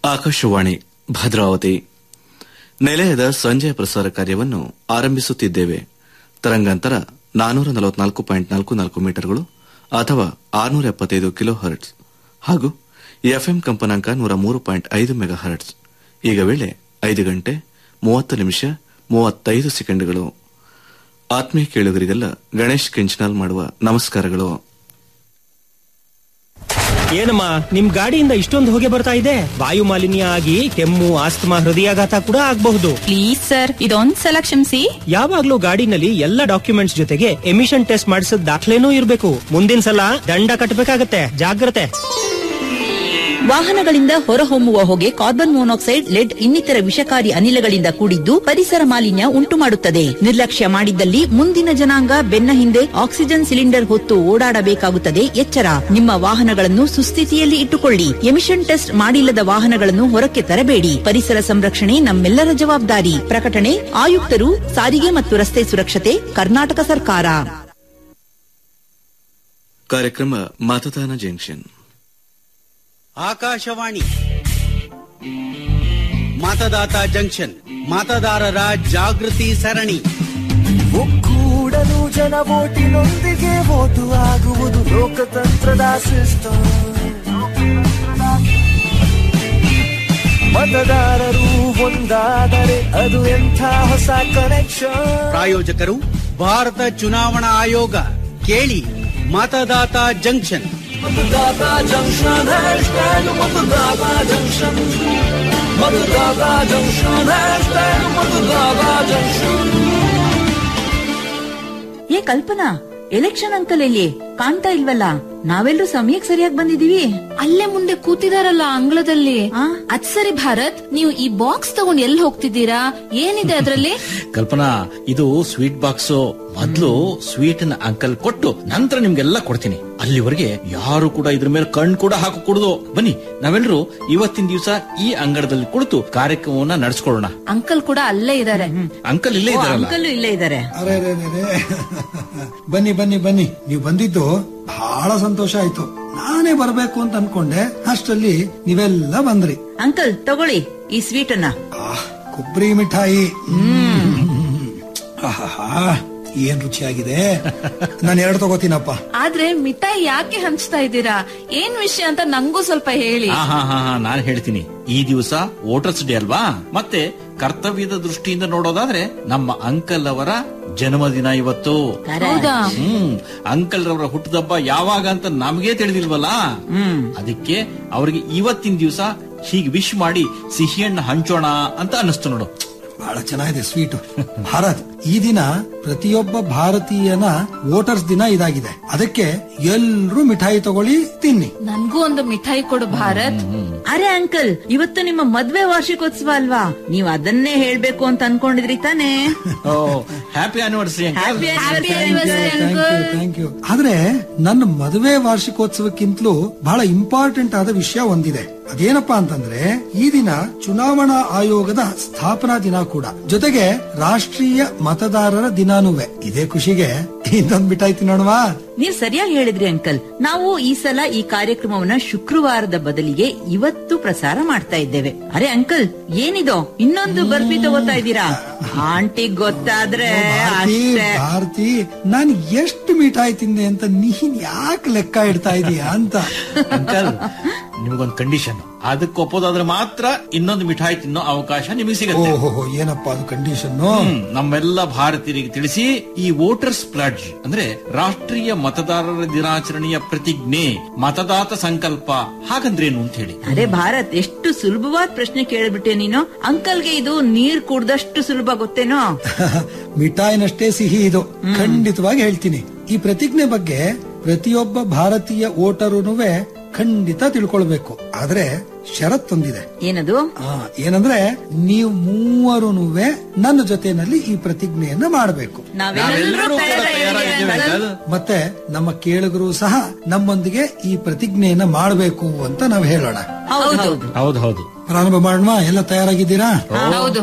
ಆಕಾಶವಾಣಿ ಭದ್ರಾವತಿ ನಿಲಯದ ಸಂಜೆ ಪ್ರಸಾರ ಕಾರ್ಯವನ್ನು ಆರಂಭಿಸುತ್ತಿದ್ದೇವೆ ತರಂಗಾಂತರ ನಾನೂರ ನಲವತ್ನಾಲ್ಕು ಪಾಯಿಂಟ್ ನಾಲ್ಕು ನಾಲ್ಕು ಮೀಟರ್ಗಳು ಅಥವಾ ಆರುನೂರ ಎಪ್ಪತ್ತೈದು ಕಿಲೋ ಹರ್ಟ್ಸ್ ಹಾಗೂ ಎಫ್ಎಂ ಕಂಪನಾಂಕ ನೂರ ಮೂರು ಪಾಯಿಂಟ್ ಐದು ಮೆಗಾ ಹರ್ಟ್ಸ್ ಈಗ ವೇಳೆ ಐದು ಗಂಟೆ ಮೂವತ್ತು ನಿಮಿಷ ಮೂವತ್ತೈದು ಸೆಕೆಂಡ್ಗಳು ಆತ್ಮೀಯ ಕೇಳುಗರಿಗೆಲ್ಲ ಗಣೇಶ್ ಕಿಂಚನಾಲ್ ಮಾಡುವ ನಮಸ್ಕಾರಗಳು ಏನಮ್ಮ ನಿಮ್ ಗಾಡಿಯಿಂದ ಇಷ್ಟೊಂದು ಹೊಗೆ ಬರ್ತಾ ಇದೆ ವಾಯು ಮಾಲಿನ್ಯ ಆಗಿ ಕೆಮ್ಮು ಆಸ್ತಮಾ ಹೃದಯಾಘಾತ ಕೂಡ ಆಗಬಹುದು ಪ್ಲೀಸ್ ಸರ್ ಇದೊಂದ್ ಸಲ ಕ್ಷಮಿಸಿ ಯಾವಾಗ್ಲೂ ಗಾಡಿನಲ್ಲಿ ಎಲ್ಲ ಡಾಕ್ಯುಮೆಂಟ್ಸ್ ಜೊತೆಗೆ ಎಮಿಷನ್ ಟೆಸ್ಟ್ ಮಾಡಿಸಿದ ದಾಖಲೆನೂ ಇರಬೇಕು ಮುಂದಿನ ಸಲ ದಂಡ ಕಟ್ಟಬೇಕಾಗತ್ತೆ ಜಾಗ್ರತೆ ವಾಹನಗಳಿಂದ ಹೊರಹೊಮ್ಮುವ ಹೊಗೆ ಕಾರ್ಬನ್ ಮೊನಾಕ್ಸೈಡ್ ಲೆಡ್ ಇನ್ನಿತರ ವಿಷಕಾರಿ ಅನಿಲಗಳಿಂದ ಕೂಡಿದ್ದು ಪರಿಸರ ಮಾಲಿನ್ಯ ಉಂಟು ಮಾಡುತ್ತದೆ ನಿರ್ಲಕ್ಷ್ಯ ಮಾಡಿದ್ದಲ್ಲಿ ಮುಂದಿನ ಜನಾಂಗ ಬೆನ್ನ ಹಿಂದೆ ಆಕ್ಸಿಜನ್ ಸಿಲಿಂಡರ್ ಹೊತ್ತು ಓಡಾಡಬೇಕಾಗುತ್ತದೆ ಎಚ್ಚರ ನಿಮ್ಮ ವಾಹನಗಳನ್ನು ಸುಸ್ಥಿತಿಯಲ್ಲಿ ಇಟ್ಟುಕೊಳ್ಳಿ ಎಮಿಷನ್ ಟೆಸ್ಟ್ ಮಾಡಿಲ್ಲದ ವಾಹನಗಳನ್ನು ಹೊರಕ್ಕೆ ತರಬೇಡಿ ಪರಿಸರ ಸಂರಕ್ಷಣೆ ನಮ್ಮೆಲ್ಲರ ಜವಾಬ್ದಾರಿ ಪ್ರಕಟಣೆ ಆಯುಕ್ತರು ಸಾರಿಗೆ ಮತ್ತು ರಸ್ತೆ ಸುರಕ್ಷತೆ ಕರ್ನಾಟಕ ಸರ್ಕಾರ ಕಾರ್ಯಕ್ರಮ ಮತದಾನ ಜಂಕ್ಷನ್ ಆಕಾಶವಾಣಿ ಮತದಾತ ಜಂಕ್ಷನ್ ಮತದಾರರ ಜಾಗೃತಿ ಸರಣಿ ಒಕ್ಕೂಡಲು ಜನ ಓಟಿನೊಂದಿಗೆ ಓಟು ಆಗುವುದು ಲೋಕತಂತ್ರದ ಸಿಸ್ಟಮ್ ಮತದಾರರು ಒಂದಾದರೆ ಅದು ಎಂಥ ಹೊಸ ಕನೆಕ್ಷನ್ ಪ್ರಾಯೋಜಕರು ಭಾರತ ಚುನಾವಣಾ ಆಯೋಗ ಕೇಳಿ ಮತದಾತ ಜಂಕ್ಷನ್ ಮತದಾತ ಜಂಕ್ಷನ್ ಹ್ಯಾಶ್ಟ್ಯಾಗ್ ಮತದಾತ ಜಂಕ್ಷನ್ ಮತದಾತ ಜಂಕ್ಷನ್ ಹ್ಯಾಶ್ಟ್ಯಾಗ್ ಮತದಾತ ಜಂಕ್ಷನ್ ಏ ಕಲ್ಪನಾ ಎಲೆಕ್ಷನ್ ಅಂಕಲ್ ಎಲ್ಲಿ ಕಾಣ್ತಾ ಇಲ್ವಲ್ಲ ನಾವೆಲ್ಲರೂ ಸಮಯಕ್ಕೆ ಸರಿಯಾಗಿ ಬಂದಿದೀವಿ ಅಲ್ಲೇ ಮುಂದೆ ಕೂತಿದಾರಲ್ಲ ಅಂಗಳದಲ್ಲಿ ಆ? ಅದ್ ಸರಿ ಭಾರತ್ ನೀವು ಈ ಬಾಕ್ಸ್ ತಗೊಂಡ್ ಎಲ್ಲಿ ಹೋಗ್ತಿದ್ದೀರಾ ಏನಿದೆ ಅದ್ರಲ್ಲಿ ಕಲ್ಪನಾ ಇದು ಸ್ವೀಟ್ ಬಾಕ್ಸ್ ಮೊದ್ಲು ಸ್ವೀಟ್ ನ ಅಂಕಲ್ ಕೊಟ್ಟು ನಂತರ ನಿಮ್ಗೆಲ್ಲ ಕೊಡ್ತೀನಿ ಅಲ್ಲಿವರೆಗೆ ಯಾರು ಕೂಡ ಇದ್ರ ಮೇಲೆ ಕಣ್ ಕೂಡ ಹಾಕಕೂಡದು ಬನ್ನಿ ನಾವೆಲ್ಲರೂ ಇವತ್ತಿನ ದಿವಸ ಈ ಅಂಗಡದಲ್ಲಿ ಕುಳಿತು ಕಾರ್ಯಕ್ರಮವನ್ನ ನಡೆಸ್ಕೊಳ್ಳೋಣ ಅಂಕಲ್ ಕೂಡ ಅಲ್ಲೇ ಇದಾರೆ ಅಂಕಲ್ ಇಲ್ಲೇ ಇದ್ದಾರಲ್ಲ ಅಂಕಲ್ ಇಲ್ಲೇ ಇದ್ದಾರೆ ಅರೆ ಅರೆ ಅರೆ, ಅರೆ. ಬನ್ನಿ ಬನ್ನಿ ಬನ್ನಿ ನೀವು ಬಂದಿದ್ದು ಬಹಳ ಸಂತೋಷ ಆಯ್ತು ನಾನೇ ಬರ್ಬೇಕು ಅಂತ ಅನ್ಕೊಂಡೆ ಅಷ್ಟರಲ್ಲಿ ನೀವೆಲ್ಲ ಬಂದ್ರಿ ಅಂಕಲ್ ತಗೊಳ್ಳಿ ಈ ಸ್ವೀಟ್ ಅನ್ನ ಆಹ್, ಕೊಬ್ಬರಿ ಮಿಠಾಯಿ ಆಹಾಹಾ, ಏನ್ ರುಚಿಯಾಗಿದೆ ನಾನು ಎರಡು ತಗೋತೀನಪ್ಪ ಆದ್ರೆ ಮಿಠಾಯಿ ಯಾಕೆ ಹಂಚ್ತಾ ಇದ್ದೀರಾ ಏನ್ ವಿಷಯ ಅಂತ ನಂಗೂ ಸ್ವಲ್ಪ ಹೇಳಿ ಹಾ ಹಾ ಹಾ ಹಾ ನಾನ್ ಹೇಳ್ತೀನಿ ಈ ದಿವಸ ವೋಟರ್ಸ್ ಡೇ ಅಲ್ವಾ ಮತ್ತೆ ಕರ್ತವ್ಯದ ದೃಷ್ಟಿಯಿಂದ ನೋಡೋದಾದ್ರೆ ನಮ್ಮ ಅಂಕಲ್ ಅವರ ಜನ್ಮದಿನ ಇವತ್ತು ಹೌದಾ ಹ್ಮ್ ಅಂಕಲ್ ರವರ ಹುಟ್ಟದಬ್ಬ ಯಾವಾಗ ಅಂತ ನಮಗೆ ತಿಳಿದಿಲ್ವಲ್ಲ ಅದಕ್ಕೆ ಅವರಿಗೆ ಇವತ್ತಿನ ದಿವಸ ಹೀಗೆ ವಿಶ್ ಮಾಡಿ ಸಿಹಿಯನ್ನ ಹಂಚೋಣ ಅಂತ ಅನ್ನಿಸ್ತು ನೋಡು ಬಹಳ ಚೆನ್ನಾಗಿದೆ ಸ್ವೀಟ್ ಭಾರತ್ ಈ ದಿನ ಪ್ರತಿಯೊಬ್ಬ ಭಾರತೀಯನ ವೋಟರ್ಸ್ ದಿನ ಇದಾಗಿದೆ ಅದಕ್ಕೆ ಎಲ್ರೂ ಮಿಠಾಯಿ ತಗೊಳ್ಳಿ ತಿನ್ನಿ ನನ್ಗೂ ಒಂದು ಮಿಠಾಯಿ ಕೊಡು ಭಾರತ್ ಅರೆ ಅಂಕಲ್ ಇವತ್ತು ನಿಮ್ಮ ಮದ್ವೆ ವಾರ್ಷಿಕೋತ್ಸವ ಅಲ್ವಾ ನೀವು ಅದನ್ನೇ ಹೇಳ್ಬೇಕು ಅಂತ ಅನ್ಕೊಂಡಿದ್ರಿ ತಾನೇ oh happy anniversary Happy Happy anniversary, anniversary, thank you thank you ಆದ್ರೆ ನನ್ನ ಮದುವೆ ವಾರ್ಷಿಕೋತ್ಸವಕ್ಕಿಂತಲೂ ಬಹಳ ಇಂಪಾರ್ಟೆಂಟ್ ಆದ ವಿಷಯ ಒಂದಿದೆ ಅದೇನಪ್ಪಾ ಅಂತಂದ್ರೆ ಈ ದಿನ ಚುನಾವಣಾ ಆಯೋಗದ ಸ್ಥಾಪನಾ ದಿನ ಕೂಡ ಜೊತೆಗೆ ರಾಷ್ಟ್ರೀಯ ಮತದಾರರ ದಿನಾನುವೆ ಇದೇ ಖುಷಿಗೆ ಇನ್ನೊಂದ್ ಮಿಠಾಯಿ ತಿನ್ನೋಣವಾ ನೀವ್ ಸರಿಯಾಗಿ ಹೇಳಿದ್ರಿ ಅಂಕಲ್ ನಾವು ಈ ಸಲ ಈ ಕಾರ್ಯಕ್ರಮವನ್ನ ಶುಕ್ರವಾರದ ಬದಲಿಗೆ ಇವತ್ತು ಪ್ರಸಾರ ಮಾಡ್ತಾ ಇದ್ದೇವೆ ಅರೆ ಅಂಕಲ್ ಏನಿದು ಇನ್ನೊಂದು ಬರ್ಫಿ ತಗೋತಾ ಇದ್ದೀರಾ ಆಂಟಿ ಗೊತ್ತಾದ್ರೆ ಭಾರತಿ ಅಷ್ಟೇ ಭಾರತಿ ನಾನು ಎಷ್ಟು ಮಿಠಾಯಿ ತಿಂದೆ ಅಂತ ನೀನ್ ಯಾಕೆ ಲೆಕ್ಕ ಇಡ್ತಾ ಇದೀಯಾ ಅಂತ ಅಂಕಲ್ ನಿಮಗೊಂದು ಕಂಡೀಷನ್ ಅದಕ್ಕೆ ಒಪ್ಪೋದಾದ್ರೆ ಮಾತ್ರ ಇನ್ನೊಂದು ಮಿಠಾಯಿ ತಿನ್ನೋ ಅವಕಾಶ ನಿಮಗೆ ಸಿಗುತ್ತೆ ಓಹೋ ಏನಪ್ಪಾ ಅದು ಕಂಡೀಷನ್ ಹ್ಮ್, ನಮ್ಮೆಲ್ಲ ಭಾರತೀಯರಿಗೆ ತಿಳಿಸಿ ಈ ವೋಟರ್ಸ್ ಪ್ಲಡ್ಜ್ ಅಂದ್ರೆ ರಾಷ್ಟ್ರೀಯ ಮತದಾರರ ದಿನಾಚರಣೆಯ ಪ್ರತಿಜ್ಞೆ ಮತದಾತ ಸಂಕಲ್ಪ ಹಾಗಂದ್ರೇನು ಅಂತ ಹೇಳಿ ಅರೆ ಭಾರತ್ ಎಷ್ಟು ಸುಲಭವಾದ ಪ್ರಶ್ನೆ ಕೇಳ್ಬಿಟ್ಟೆ ನೀನು ಅಂಕಲ್ಗೆ ಇದು ನೀರ್ ಕುಡ್ದಷ್ಟು ಸುಲಭ ಗೊತ್ತೇನೋ ಮಿಠಾಯಿನಷ್ಟೇ ಸಿಹಿ ಇದು ಖಂಡಿತವಾಗಿ ಹೇಳ್ತೀನಿ ಈ ಪ್ರತಿಜ್ಞೆ ಬಗ್ಗೆ ಪ್ರತಿಯೊಬ್ಬ ಭಾರತೀಯ ವೋಟರುನುವೆ ಖಂಡಿತ ತಿಳ್ಕೊಳ್ಬೇಕು ಆದ್ರೆ ಷರತ್ತೊಂದಿದೆ ಏನದು ಆ, ಏನಂದ್ರೆ ನೀವು ಮೂವರುನುವೆ ನನ್ನ ಜೊತೆನಲ್ಲಿ ಈ ಪ್ರತಿಜ್ಞೆಯನ್ನ ಮಾಡಬೇಕು ನಾವೆಲ್ಲರೂ ಕೂಡ ತಯಾರಾಗಿದ್ದೇವೆ ಅಂಕಲ್ ಮತ್ತೆ ನಮ್ಮ ಕೇಳುಗರು ಸಹ ನಮ್ಮೊಂದಿಗೆ ಈ ಪ್ರತಿಜ್ಞೆಯನ್ನ ಮಾಡಬೇಕು ಅಂತ ನಾವು ಹೇಳೋಣ ಹೌದು ಹೌದು ಹೌದು ಹೌದು ಪ್ರಾರಂಭ ಮಾಡೋಣ ಎಲ್ಲ ತಯಾರಾಗಿದ್ದೀರಾ ಹೌದು ಹೌದು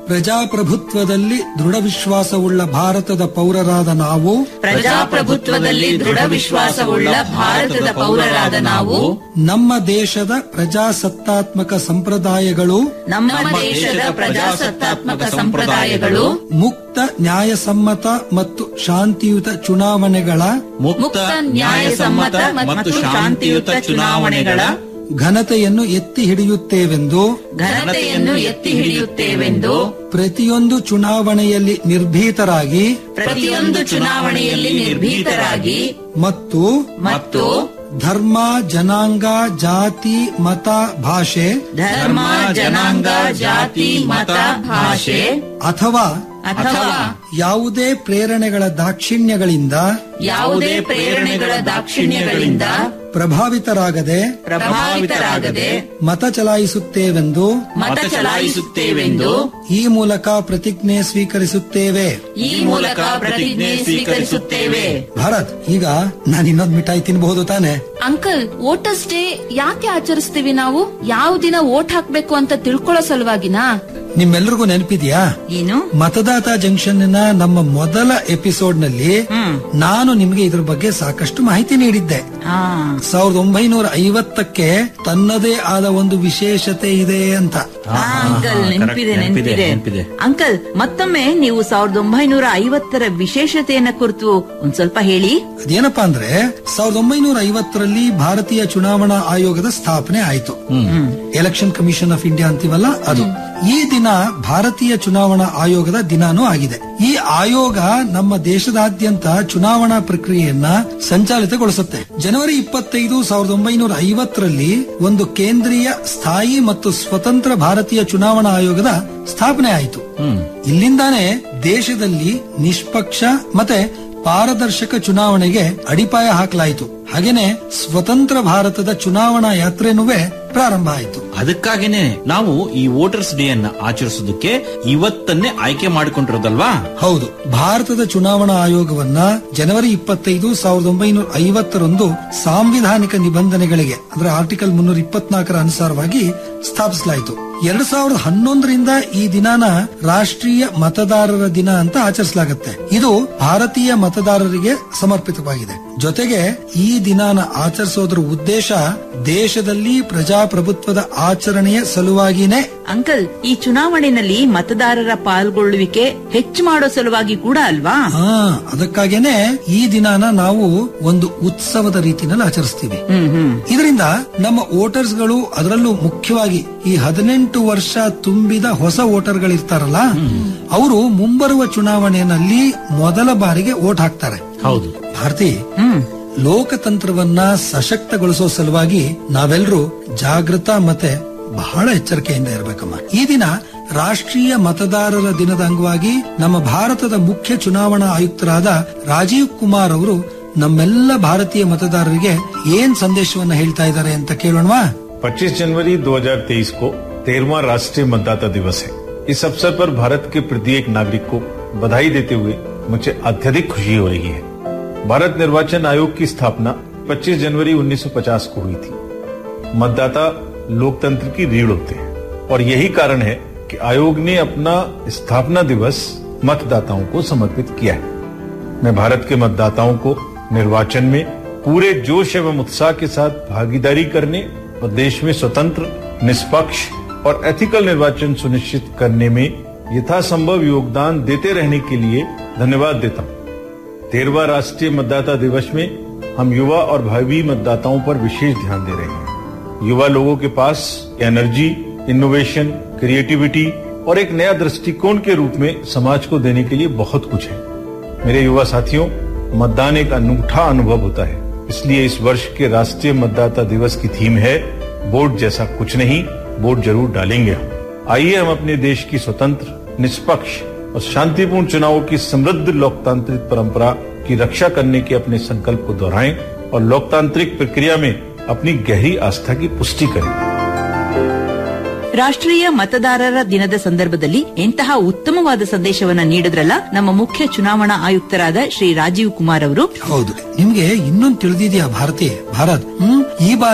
ಪ್ರಜಾಪ್ರಭುತ್ವದಲ್ಲಿ ದೃಢ ವಿಶ್ವಾಸವುಳ್ಳ ಭಾರತದ ಪೌರರಾದ ನಾವು ಪ್ರಜಾಪ್ರಭುತ್ವದಲ್ಲಿ ದೃಢ ವಿಶ್ವಾಸವುಳ್ಳ ಭಾರತದ ಪೌರರಾದ ನಾವು ನಮ್ಮ ದೇಶದ ಪ್ರಜಾಸತ್ತಾತ್ಮಕ ಸಂಪ್ರದಾಯಗಳು ನಮ್ಮ ದೇಶದ ಪ್ರಜಾಸತ್ತಾತ್ಮಕ ಸಂಪ್ರದಾಯಗಳು ಮುಕ್ತ ನ್ಯಾಯಸಮ್ಮತ ಮತ್ತು ಶಾಂತಿಯುತ ಚುನಾವಣೆಗಳ ಮುಕ್ತ ನ್ಯಾಯಸಮ್ಮತ ಮತ್ತು ಶಾಂತಿಯುತ ಚುನಾವಣೆಗಳ ಘನತೆಯನ್ನು ಎತ್ತಿ ಹಿಡಿಯುತ್ತೇವೆಂದು ಘನತೆಯನ್ನು ಎತ್ತಿ ಹಿಡಿಯುತ್ತೇವೆಂದು ಪ್ರತಿಯೊಂದು ಚುನಾವಣೆಯಲ್ಲಿ ನಿರ್ಭೀತರಾಗಿ ಪ್ರತಿಯೊಂದು ಚುನಾವಣೆಯಲ್ಲಿ ನಿರ್ಭೀತರಾಗಿ ಮತ್ತು ಮತ್ತು ಧರ್ಮ ಜನಾಂಗ ಜಾತಿ ಮತ ಭಾಷೆ ಧರ್ಮ ಜನಾಂಗ ಜಾತಿ ಮತ ಭಾಷೆ ಅಥವಾ ಅಥವಾ ಯಾವುದೇ ಪ್ರೇರಣೆಗಳ ದಾಕ್ಷಿಣ್ಯಗಳಿಂದ ಯಾವುದೇ ಪ್ರೇರಣೆಗಳ ದಾಕ್ಷಿಣ್ಯಗಳಿಂದ ಪ್ರಭಾವಿತರಾಗದೆ ಪ್ರಭಾವಿತರಾಗದೆ ಮತ ಚಲಾಯಿಸುತ್ತೇವೆಂದು ಮತ ಚಲಾಯಿಸುತ್ತೇವೆಂದು ಈ ಮೂಲಕ ಪ್ರತಿಜ್ಞೆ ಸ್ವೀಕರಿಸುತ್ತೇವೆ ಈ ಮೂಲಕ ಪ್ರತಿಜ್ಞೆ ಸ್ವೀಕರಿಸುತ್ತೇವೆ ಭಾರತ್ ಈಗ ನಾನು ಇನ್ನೊಂದು ಮಿಠಾಯಿ ತಿನ್ಬಹುದು ತಾನೆ ಅಂಕಲ್ ವೋಟರ್ಸ್ ಡೇ ಯಾಕೆ ಆಚರಿಸ್ತೀವಿ ನಾವು ಯಾವ ದಿನ ವೋಟ್ ಹಾಕ್ಬೇಕು ಅಂತ ತಿಳ್ಕೊಳ್ಳೋ ಸಲುವಾಗಿನಾ ನಿಮ್ಮೆಲ್ರಿಗೂ ನೆನಪಿದ್ಯಾ ಏನು ಮತದಾತ ಜಂಕ್ಷನ್ ನ ನಮ್ಮ ಮೊದಲ ಎಪಿಸೋಡ್ ನಲ್ಲಿ ನಾನು ನಿಮಗೆ ಇದ್ರ ಬಗ್ಗೆ ಸಾಕಷ್ಟು ಮಾಹಿತಿ ನೀಡಿದ್ದೆ ಆ ಸಾವಿರದ ಒಂಬೈನೂರ ಐವತ್ತಕ್ಕೆ ತನ್ನದೇ ಆದ ಒಂದು ವಿಶೇಷತೆ ಇದೆ ಅಂತ ಆ, ಅಂಕಲ್ ನೆನಪಿದೆ ನೆನ್ಪಿದೆ, ನೆನಪಿದೆ ನೆನ್ಪಿದೆ. ಅಂಕಲ್ ಮತ್ತೊಮ್ಮೆ ನೀವು ಸಾವಿರದ ಒಂಬೈನೂರ ಐವತ್ತರ ವಿಶೇಷತೆಯನ್ನ ಕುರಿತು ಒಂದ್ ಸ್ವಲ್ಪ ಹೇಳಿ ಅದೇನಪ್ಪಾ ಅಂದ್ರೆ ಸಾವಿರದ ಒಂಬೈನೂರ ಐವತ್ತರಲ್ಲಿ ಭಾರತೀಯ ಚುನಾವಣಾ ಆಯೋಗದ ಸ್ಥಾಪನೆ ಆಯಿತು ಎಲೆಕ್ಷನ್ ಕಮಿಷನ್ ಆಫ್ ಇಂಡಿಯಾ ಅಂತೀವಲ್ಲ ಅದು ಈ ದಿನ ಭಾರತೀಯ ಚುನಾವಣಾ ಆಯೋಗದ ದಿನಾನೂ ಆಗಿದೆ ಈ ಆಯೋಗ ನಮ್ಮ ದೇಶದಾದ್ಯಂತ ಚುನಾವಣಾ ಪ್ರಕ್ರಿಯೆಯನ್ನ ಸಂಚಾಲಿತಗೊಳಿಸುತ್ತೆ ಜನವರಿ ಇಪ್ಪತ್ತೈದು ಸಾವಿರದ ಒಂಬೈನೂರ ಐವತ್ತರಲ್ಲಿ ಒಂದು ಕೇಂದ್ರೀಯ ಸ್ಥಾಯಿ ಮತ್ತು ಸ್ವತಂತ್ರ ಭಾರತೀಯ ಚುನಾವಣಾ ಆಯೋಗದ ಸ್ಥಾಪನೆ ಆಯಿತು ಇಲ್ಲಿಂದಾನೇ ದೇಶದಲ್ಲಿ ನಿಷ್ಪಕ್ಷ ಮತ್ತೆ ಪಾರದರ್ಶಕ ಚುನಾವಣೆಗೆ ಅಡಿಪಾಯ ಹಾಕಲಾಯಿತು ಹಾಗೇನೆ ಸ್ವತಂತ್ರ ಭಾರತದ ಚುನಾವಣಾ ಯಾತ್ರೆನೂ ಪ್ರಾರಂಭ ಆಯಿತು ಅದಕ್ಕಾಗೇನೆ ನಾವು ಈ ವೋಟರ್ಸ್ ಡೇ ಅನ್ನ ಆಚರಿಸೋದಕ್ಕೆ ಇವತ್ತನ್ನೇ ಆಯ್ಕೆ ಮಾಡಿಕೊಂಡಿರೋದಲ್ವಾ ಹೌದು ಭಾರತದ ಚುನಾವಣಾ ಆಯೋಗವನ್ನ ಜನವರಿ ಇಪ್ಪತ್ತೈದು ಸಾವಿರದ ಒಂಬೈನೂರ ಐವತ್ತರಂದು ಸಾಂವಿಧಾನಿಕ ನಿಬಂಧನೆಗಳಿಗೆ ಅಂದ್ರೆ ಆರ್ಟಿಕಲ್ ಮುನ್ನೂರ ಇಪ್ಪತ್ನಾಲ್ಕರ ಅನುಸಾರವಾಗಿ ಸ್ಥಾಪಿಸಲಾಯಿತು ಎರಡ್ ಸಾವಿರದ ಹನ್ನೊಂದರಿಂದ ಈ ದಿನಾನ ರಾಷ್ಟ್ರೀಯ ಮತದಾರರ ದಿನ ಅಂತ ಆಚರಿಸಲಾಗುತ್ತೆ ಇದು ಭಾರತೀಯ ಮತದಾರರಿಗೆ ಸಮರ್ಪಿತವಾಗಿದೆ ಜೊತೆಗೆ ಈ ದಿನಾನ ಆಚರಿಸೋದ್ರ ಉದ್ದೇಶ ದೇಶದಲ್ಲಿ ಪ್ರಜಾಪ್ರಭುತ್ವದ ಆಚರಣೆಯ ಸಲುವಾಗಿನೇ ಅಂಕಲ್ ಈ ಚುನಾವಣೆಯಲ್ಲಿ ಮತದಾರರ ಪಾಲ್ಗೊಳ್ಳುವಿಕೆ ಹೆಚ್ಚು ಮಾಡೋ ಸಲುವಾಗಿ ಕೂಡ ಅಲ್ವಾ ಹಾ ಅದಕ್ಕಾಗೇನೆ ಈ ದಿನಾನ ನಾವು ಒಂದು ಉತ್ಸವದ ರೀತಿನಲ್ಲಿ ಆಚರಿಸ್ತೀವಿ ಹ್ಮ್ ಹ್ಮ್ ಇದರಿಂದ ನಮ್ಮ ವೋಟರ್ಸ್ ಗಳು ಅದರಲ್ಲೂ ಮುಖ್ಯವಾಗಿ ಈ ಹದಿನೆಂಟು ವರ್ಷ ತುಂಬಿದ ಹೊಸ ವೋಟರ್ ಗಳಿರ್ತಾರಲ್ಲ ಅವರು ಮುಂಬರುವ ಚುನಾವಣೆಯಲ್ಲಿ ಮೊದಲ ಬಾರಿಗೆ ವೋಟ್ ಹಾಕ್ತಾರೆ ಹೌದು ಭಾರತಿ ಹ್ಮ್ ಲೋಕತಂತ್ರವನ್ನ ಸಶಕ್ತಗೊಳಿಸೋ ಸಲುವಾಗಿ ನಾವೆಲ್ಲರೂ ಜಾಗೃತ ಮತ್ತೆ ಬಹಳ ಎಚ್ಚರಿಕೆಯಿಂದ ಇರಬೇಕಮ್ಮ ಈ ದಿನ ರಾಷ್ಟ್ರೀಯ ಮತದಾರರ ದಿನದ ಅಂಗವಾಗಿ ನಮ್ಮ ಭಾರತದ ಮುಖ್ಯ ಚುನಾವಣಾ ಆಯುಕ್ತರಾದ ರಾಜೀವ್ ಕುಮಾರ್ ಅವರು ನಮ್ಮೆಲ್ಲ ಭಾರತೀಯ ಮತದಾರರಿಗೆ ಏನ್ ಸಂದೇಶವನ್ನ ಹೇಳ್ತಾ ಇದ್ದಾರೆ ಅಂತ ಕೇಳೋಣವಾ 25 जनवरी 2023 को तेरहवा राष्ट्रीय मतदाता दिवस है इस अवसर पर भारत के प्रत्येक नागरिक को बधाई देते हुए मुझे अत्यधिक खुशी हो रही है भारत निर्वाचन आयोग की स्थापना 25 जनवरी 1950 को हुई थी मतदाता लोकतंत्र की रीढ़ होते हैं और यही कारण है कि आयोग ने अपना स्थापना दिवस मतदाताओं को समर्पित किया है मैं भारत के मतदाताओं को निर्वाचन में पूरे जोश एवं उत्साह के साथ भागीदारी करने और देश में स्वतंत्र निष्पक्ष और एथिकल निर्वाचन सुनिश्चित करने में यथासंभव योगदान देते रहने के लिए धन्यवाद देता हूं तेरहवा राष्ट्रीय मतदाता दिवस में हम युवा और भावी मतदाताओं पर विशेष ध्यान दे रहे हैं युवा लोगों के पास एनर्जी इनोवेशन क्रिएटिविटी और एक नया दृष्टिकोण के रूप में समाज को देने के लिए बहुत कुछ है मेरे युवा साथियों मतदान एक अनूठा अनुभव होता है इसलिए इस वर्ष के राष्ट्रीय मतदाता दिवस की थीम है वोट जैसा कुछ नहीं वोट जरूर डालेंगे हम आइए हम अपने देश की स्वतंत्र निष्पक्ष और शांतिपूर्ण चुनावों की समृद्ध लोकतांत्रिक परंपरा की रक्षा करने के अपने संकल्प को दोहराएं और लोकतांत्रिक प्रक्रिया में अपनी गहरी आस्था की पुष्टि करें ರಾಷ್ಟ್ರೀಯ ಮತದಾರರ ದಿನದ ಸಂದರ್ಭದಲ್ಲಿ ಎಂತಹ ಉತ್ತಮವಾದ ಸಂದೇಶವನ್ನ ನೀಡಿದ್ರಲ್ಲ ನಮ್ಮ ಮುಖ್ಯ ಚುನಾವಣಾ ಆಯುಕ್ತರಾದ ಶ್ರೀ ರಾಜೀವ್ ಕುಮಾರ್ ಅವರು ಹೌದು ನಿಮ್ಗೆ ಇನ್ನೊಂದು ತಿಳಿದಿದ್ಯಾ ಭಾರತಿ ಭಾರತ್ ಹ್ಮ್ ಈ ಬಾರಿ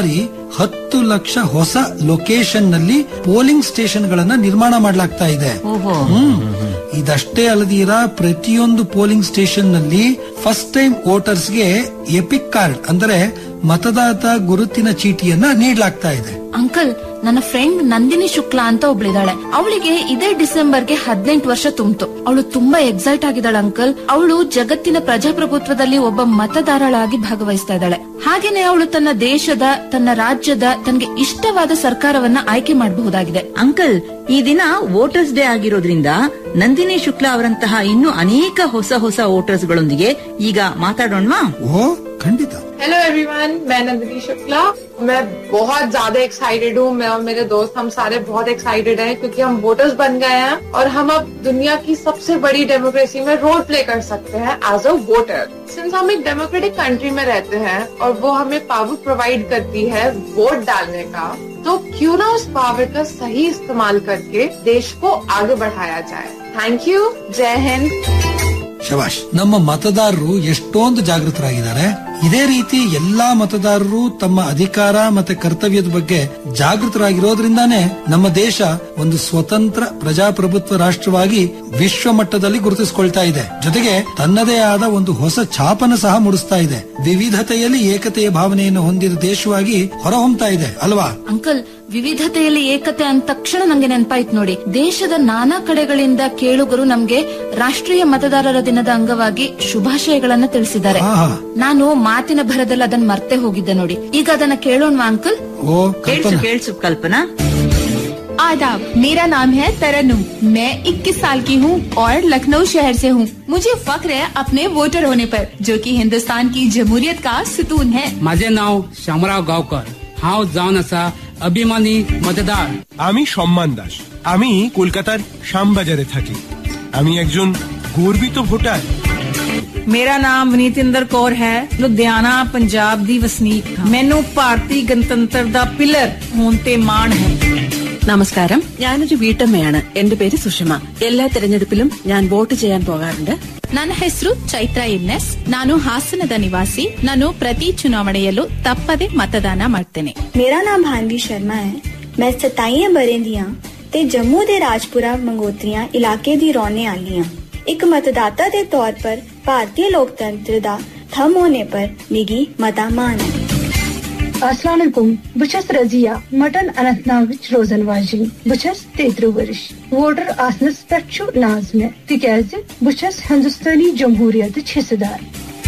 ಹತ್ತು ಲಕ್ಷ ಹೊಸ ಲೊಕೇಶನ್ ನಲ್ಲಿ ಪೋಲಿಂಗ್ ಸ್ಟೇಷನ್ ಗಳನ್ನ ನಿರ್ಮಾಣ ಮಾಡಲಾಗ್ತಾ ಇದೆ ಹ್ಮ್. ಇದಷ್ಟೇ ಅಲ್ಲದೀರ ಪ್ರತಿಯೊಂದು ಪೋಲಿಂಗ್ ಸ್ಟೇಷನ್ ನಲ್ಲಿ ಫಸ್ಟ್ ಟೈಮ್ ವೋಟರ್ಸ್ ಗೆ ಎಪಿಕ್ ಕಾರ್ಡ್ ಅಂದರೆ ಮತದಾತ ಗುರುತಿನ ಚೀಟಿಯನ್ನ ನೀಡಲಾಗ್ತಾ ಇದೆ ಅಂಕಲ್ ನನ್ನ ಫ್ರೆಂಡ್ ನಂದಿನಿ ಶುಕ್ಲಾ ಅಂತ ಒಬ್ಳಿದಾಳೆ ಅವಳಿಗೆ ಇದೇ ಡಿಸೆಂಬರ್ಗೆ ಹದಿನೆಂಟು ವರ್ಷ ತುಂಬಿತು ಅವಳು ತುಂಬಾ ಎಕ್ಸೈಟ್ ಆಗಿದ್ದಾಳೆ ಅಂಕಲ್ ಅವಳು ಜಗತ್ತಿನ ಪ್ರಜಾಪ್ರಭುತ್ವದಲ್ಲಿ ಒಬ್ಬ ಮತದಾರಳಾಗಿ ಭಾಗವಹಿಸ್ತಾ ಇದ್ದಾಳೆ ಹಾಗೇನೆ ಅವಳು ತನ್ನ ದೇಶದ ತನ್ನ ರಾಜ್ಯದ ತನಗೆ ಇಷ್ಟವಾದ ಸರ್ಕಾರವನ್ನ ಆಯ್ಕೆ ಮಾಡಬಹುದಾಗಿದೆ ಅಂಕಲ್ ಈ ದಿನ ವೋಟರ್ಸ್ ಡೇ ಆಗಿರೋದ್ರಿಂದ ನಂದಿನಿ ಶುಕ್ಲಾ ಅವರಂತಹ ಇನ್ನೂ ಅನೇಕ ಹೊಸ ಹೊಸ ವೋಟರ್ಸ್ ಗಳೊಂದಿಗೆ ಈಗ ಮಾತಾಡೋಣವಾ ಓ ಖಂಡಿತ हेलो एवरीवन मैं नंदिनी शुक्ला मैं बहुत ज्यादा एक्साइटेड हूँ मैं और मेरे दोस्त हम सारे बहुत एक्साइटेड हैं क्योंकि हम वोटर्स बन गए हैं और हम अब दुनिया की सबसे बड़ी डेमोक्रेसी में रोल प्ले कर सकते हैं एज अ वोटर सिंस हम एक डेमोक्रेटिक कंट्री में रहते हैं और वो हमें पावर प्रोवाइड करती है वोट डालने का तो क्यों ना उस पावर का सही इस्तेमाल करके देश को आगे बढ़ाया जाए थैंक यू जय हिंद ಶಬಾಷ್ ನಮ್ಮ ಮತದಾರರು ಎಷ್ಟೊಂದು ಜಾಗೃತರಾಗಿದ್ದಾರೆ ಇದೇ ರೀತಿ ಎಲ್ಲಾ ಮತದಾರರು ತಮ್ಮ ಅಧಿಕಾರ ಮತ್ತೆ ಕರ್ತವ್ಯದ ಬಗ್ಗೆ ಜಾಗೃತರಾಗಿರೋದ್ರಿಂದಾನೇ ನಮ್ಮ ದೇಶ ಒಂದು ಸ್ವತಂತ್ರ ಪ್ರಜಾಪ್ರಭುತ್ವ ರಾಷ್ಟ್ರವಾಗಿ ವಿಶ್ವ ಮಟ್ಟದಲ್ಲಿ ಗುರುತಿಸಿಕೊಳ್ತಾ ಇದೆ ಜೊತೆಗೆ ತನ್ನದೇ ಆದ ಒಂದು ಹೊಸ ಛಾಪನ ಸಹ ಮೂಡಿಸ್ತಾ ಇದೆ ವಿವಿಧತೆಯಲ್ಲಿ ಏಕತೆಯ ಭಾವನೆಯನ್ನು ಹೊಂದಿದ ದೇಶವಾಗಿ ಹೊರಹೊಮ್ತಾ ಇದೆ ಅಲ್ವಾ ಅಂಕಲ್ ವಿವಿಧತೆಯಲ್ಲಿ ಏಕತೆ ಅಂದ ತಕ್ಷಣ ನಂಗೆ ನೆನಪಾಯ್ತು ನೋಡಿ ದೇಶದ ನಾನಾ ಕಡೆಗಳಿಂದ ಕೇಳುಗರು ನಮ್ಗೆ ರಾಷ್ಟ್ರೀಯ ಮತದಾರರ ದಿನದ ಅಂಗವಾಗಿ ಶುಭಾಶಯಗಳನ್ನ ತಿಳಿಸಿದ್ದಾರೆ ಆಹಾ. ನಾನು ಮಾತಿನ ಭರದಲ್ಲಿ ಅದನ್ನ ಮರ್ತೆ ಹೋಗಿದ್ದೆ ನೋಡಿ ಈಗ ಅದನ್ನ ಕೇಳೋಣವಾ ಅಂಕಲ್ ಓ ಕೇಳ್ಸು ಕಲ್ಪನಾ ಕೇಳ್ಸು ಕಲ್ಪನಾ आदाब मेरा नाम है तरन्नुम मैं 21 साल की हूँ और लखनऊ शहर से हूँ मुझे फख्र है अपने वोटर होने पर जो कि हिंदुस्तान की जमहूरियत का सुतून है माझे नाव शामराव गावकर हांव जावन आसा अभिमानी मतदार আমি সম্মান দাস আমি কলকাতার শ্যামবাজারে থাকি আমি একজন গর্বিত ভোটার ਮੇਰਾ ਨਾਮ ਵਨੀਤਿੰਦਰ ਕੌਰ ਹੈ ਲੁਧਿਆਣਾ ਪੰਜਾਬ ਦੀ ਵਸਨੀਕ ਹਾਂ ਮੈਨੂੰ ਭਾਰਤੀ ਗਣਤੰਤਰ ਦਾ ਪਿਲਰ ਹੋਣ ਤੇ ਮਾਣ ਹੈ നമസ്കാരം ഞാനൊരു വീട്ടമ്മയാണ് എന്റെ പേര് സുഷമ എല്ലാ തെരഞ്ഞെടുപ്പിലും ഞാൻ വോട്ട് ചെയ്യാൻ പോകാറുണ്ട് ನನ್ನ ಹೆಸರು ಚೈತ್ರ ಎನ್ಎಸ್ ನಾನು ಹಾಸನದ ನಿವಾಸಿ ನಾನು ಪ್ರತಿ ಚುನಾವಣೆಯಲ್ಲೂ ತಪ್ಪದೆ ಮತದಾನ ಮಾಡ್ತೇನೆ ਮੇਰਾ ਨਾਮ ਭਾਨਵੀ ਸ਼ਰਮਾ ਹੈ ਮੈਂ 27 ਬਰੇ ਦੀਆਂ ਤੇ ਜੰਮੂ ਦੇ ਰਾਜਪੁਰਾ ਮੰਗੋਤਰੀਆਂ ਇਲਾਕੇ ਦੀ ਰਹਿਣੇ ਵਾਲੀ ਹਾਂ ਇੱਕ ਮਤਦਾਤਾ ਦੇ ਤੌਰ ਪਰ ਭਾਰਤੀ ਲੋਕਤੰਤਰ ਦਾ ਥੰਮ ਹੋਣੇ ਪਰ ਮਿਗੀ ਮਤਾ ਮਾਨ ਹੈ अस्सलाम वालेकुम बस रजिया मटन अनंतनाग रोजन वाजिन बस तेतरु वर्ष वोटर आसनस पे लाजम तिकाज बस हिंदुस्तानी जमहूरियत हिस्सेदार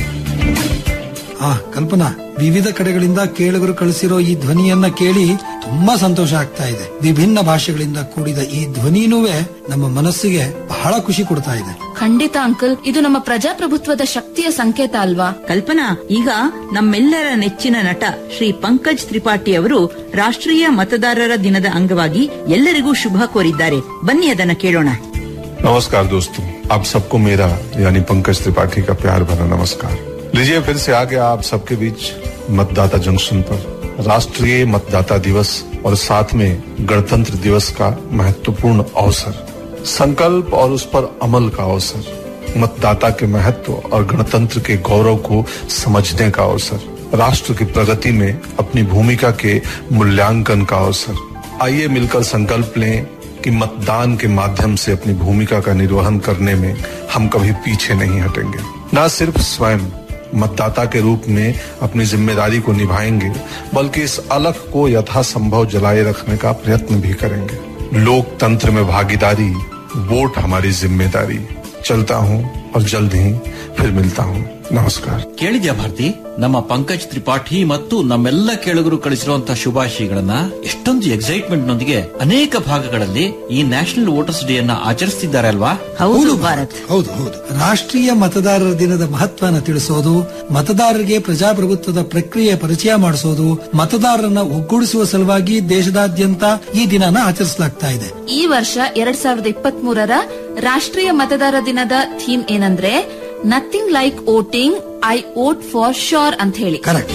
ಆ ಕಲ್ಪನಾ ವಿವಿಧ ಕಡೆಗಳಿಂದ ಕೇಳುಗರು ಕಳಿಸಿರೋ ಈ ಧ್ವನಿಯನ್ನ ಕೇಳಿ ತುಂಬಾ ಸಂತೋಷ ಆಗ್ತಾ ಇದೆ ವಿಭಿನ್ನ ಭಾಷೆಗಳಿಂದ ಕೂಡಿದ ಈ ಧ್ವನಿನೂವೆ ನಮ್ಮ ಮನಸ್ಸಿಗೆ ಬಹಳ ಖುಷಿ ಕೊಡ್ತಾ ಇದೆ ಖಂಡಿತ ಅಂಕಲ್ ಇದು ನಮ್ಮ ಪ್ರಜಾಪ್ರಭುತ್ವದ ಶಕ್ತಿಯ ಸಂಕೇತ ಅಲ್ವಾ ಕಲ್ಪನಾ ಈಗ ನಮ್ಮೆಲ್ಲರ ನೆಚ್ಚಿನ ನಟ ಶ್ರೀ ಪಂಕಜ್ ತ್ರಿಪಾಠಿ ಅವರು ರಾಷ್ಟ್ರೀಯ ಮತದಾರರ ದಿನದ ಅಂಗವಾಗಿ ಎಲ್ಲರಿಗೂ ಶುಭ ಕೋರಿದ್ದಾರೆ ಬನ್ನಿ ಅದನ್ನ ಕೇಳೋಣ नमस्कार दोस्तों आप सबको मेरा यानी पंकज त्रिपाठी का प्यार भरा नमस्कार लीजिए फिर से आ गया आप सबके बीच मतदाता जंक्शन पर राष्ट्रीय मतदाता दिवस और साथ में गणतंत्र दिवस का महत्वपूर्ण अवसर संकल्प और उस पर अमल का अवसर मतदाता के महत्व और गणतंत्र के गौरव को समझने का अवसर राष्ट्र की प्रगति में अपनी भूमिका के मूल्यांकन का अवसर आइए मिलकर संकल्प लें कि मतदान के माध्यम से अपनी भूमिका का निर्वहन करने में हम कभी पीछे नहीं हटेंगे न सिर्फ स्वयं मतदाता के रूप में अपनी जिम्मेदारी को निभाएंगे बल्कि इस अलख को यथासंभव जलाए रखने का प्रयत्न भी करेंगे लोकतंत्र में भागीदारी वोट हमारी जिम्मेदारी चलता हूँ और जल्द ही फिर मिलता हूँ नमस्कार ಕೇಳಿದ್ಯಾ ಭಾರತಿ ನಮ್ಮ ಪಂಕಜ್ ತ್ರಿಪಾಠಿ ಮತ್ತು ನಮ್ಮೆಲ್ಲ ಕೇಳುಗರು ಕಳಿಸಿರುವಂತಹ ಶುಭಾಶಯಗಳನ್ನ ಎಷ್ಟೊಂದು ಎಕ್ಸೈಟ್ಮೆಂಟ್ ನೊಂದಿಗೆ ಅನೇಕ ಭಾಗಗಳಲ್ಲಿ ಈ ನ್ಯಾಷನಲ್ ವೋಟರ್ಸ್ ಡೇ ಅನ್ನ ಆಚರಿಸ್ತಿದ್ದಾರೆ ಅಲ್ವಾ ಹೌದು ಭಾರತ್ ಹೌದು ಹೌದು ರಾಷ್ಟ್ರೀಯ ಮತದಾರರ ದಿನದ ಮಹತ್ವನ ತಿಳಿಸೋದು ಮತದಾರರಿಗೆ ಪ್ರಜಾಪ್ರಭುತ್ವದ ಪ್ರಕ್ರಿಯೆ ಪರಿಚಯ ಮಾಡಿಸೋದು ಮತದಾರರನ್ನ ಒಗ್ಗೂಡಿಸುವ ಸಲುವಾಗಿ ದೇಶದಾದ್ಯಂತ ಈ ದಿನನ ಆಚರಿಸಲಾಗ್ತಾ ಇದೆ ಈ ವರ್ಷ ಎರಡ್ ಸಾವಿರದ ಇಪ್ಪತ್ತ್ ಮೂರರ ರಾಷ್ಟ್ರೀಯ ಮತದಾರ ದಿನದ ಥೀಮ್ ಏನಂದ್ರೆ nothing like voting I vote for sure ಅಂತ ಹೇಳಿ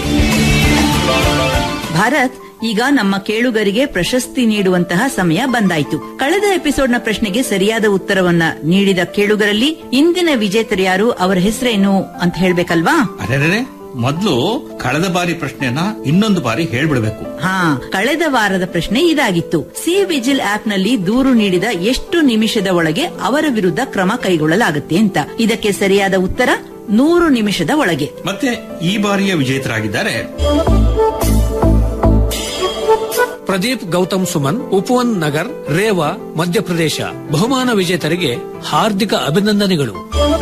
ಭಾರತ್ ಈಗ ನಮ್ಮ ಕೇಳುಗರಿಗೆ ಪ್ರಶಸ್ತಿ ನೀಡುವಂತಹ ಸಮಯ ಬಂದಾಯ್ತು ಕಳೆದ ಎಪಿಸೋಡ್ನ ಪ್ರಶ್ನೆಗೆ ಸರಿಯಾದ ಉತ್ತರವನ್ನ ನೀಡಿದ ಕೇಳುಗರಲ್ಲಿ ಇಂದಿನ ವಿಜೇತರು ಯಾರು ಅವರ ಹೆಸರೇನು ಅಂತ ಹೇಳ್ಬೇಕಲ್ವಾ ಅರೆ ಮೊದ್ಲು ಕಳೆದ ಬಾರಿ ಪ್ರಶ್ನೆನ ಇನ್ನೊಂದು ಬಾರಿ ಹೇಳ್ಬಿಡ್ಬೇಕು ಹಾ ಕಳೆದ ವಾರದ ಪ್ರಶ್ನೆ ಇದಾಗಿತ್ತು ಸಿ ವಿಜಿಲ್ ಆಪ್ ನಲ್ಲಿ ದೂರು ನೀಡಿದ ಎಷ್ಟು ನಿಮಿಷದ ಒಳಗೆ ಅವರ ವಿರುದ್ಧ ಕ್ರಮ ಕೈಗೊಳ್ಳಲಾಗುತ್ತೆ ಅಂತ ಇದಕ್ಕೆ ಸರಿಯಾದ ಉತ್ತರ ನೂರು ನಿಮಿಷದ ಒಳಗೆ ಮತ್ತೆ ಈ ಬಾರಿಯ ವಿಜೇತರಾಗಿದ್ದಾರೆ ಪ್ರದೀಪ್ ಗೌತಮ್ ಸುಮನ್ ಉಪವನ್ ನಗರ್ ರೇವಾ ಮಧ್ಯಪ್ರದೇಶ ಬಹುಮಾನ ವಿಜೇತರಿಗೆ ಹಾರ್ದಿಕ ಅಭಿನಂದನೆಗಳು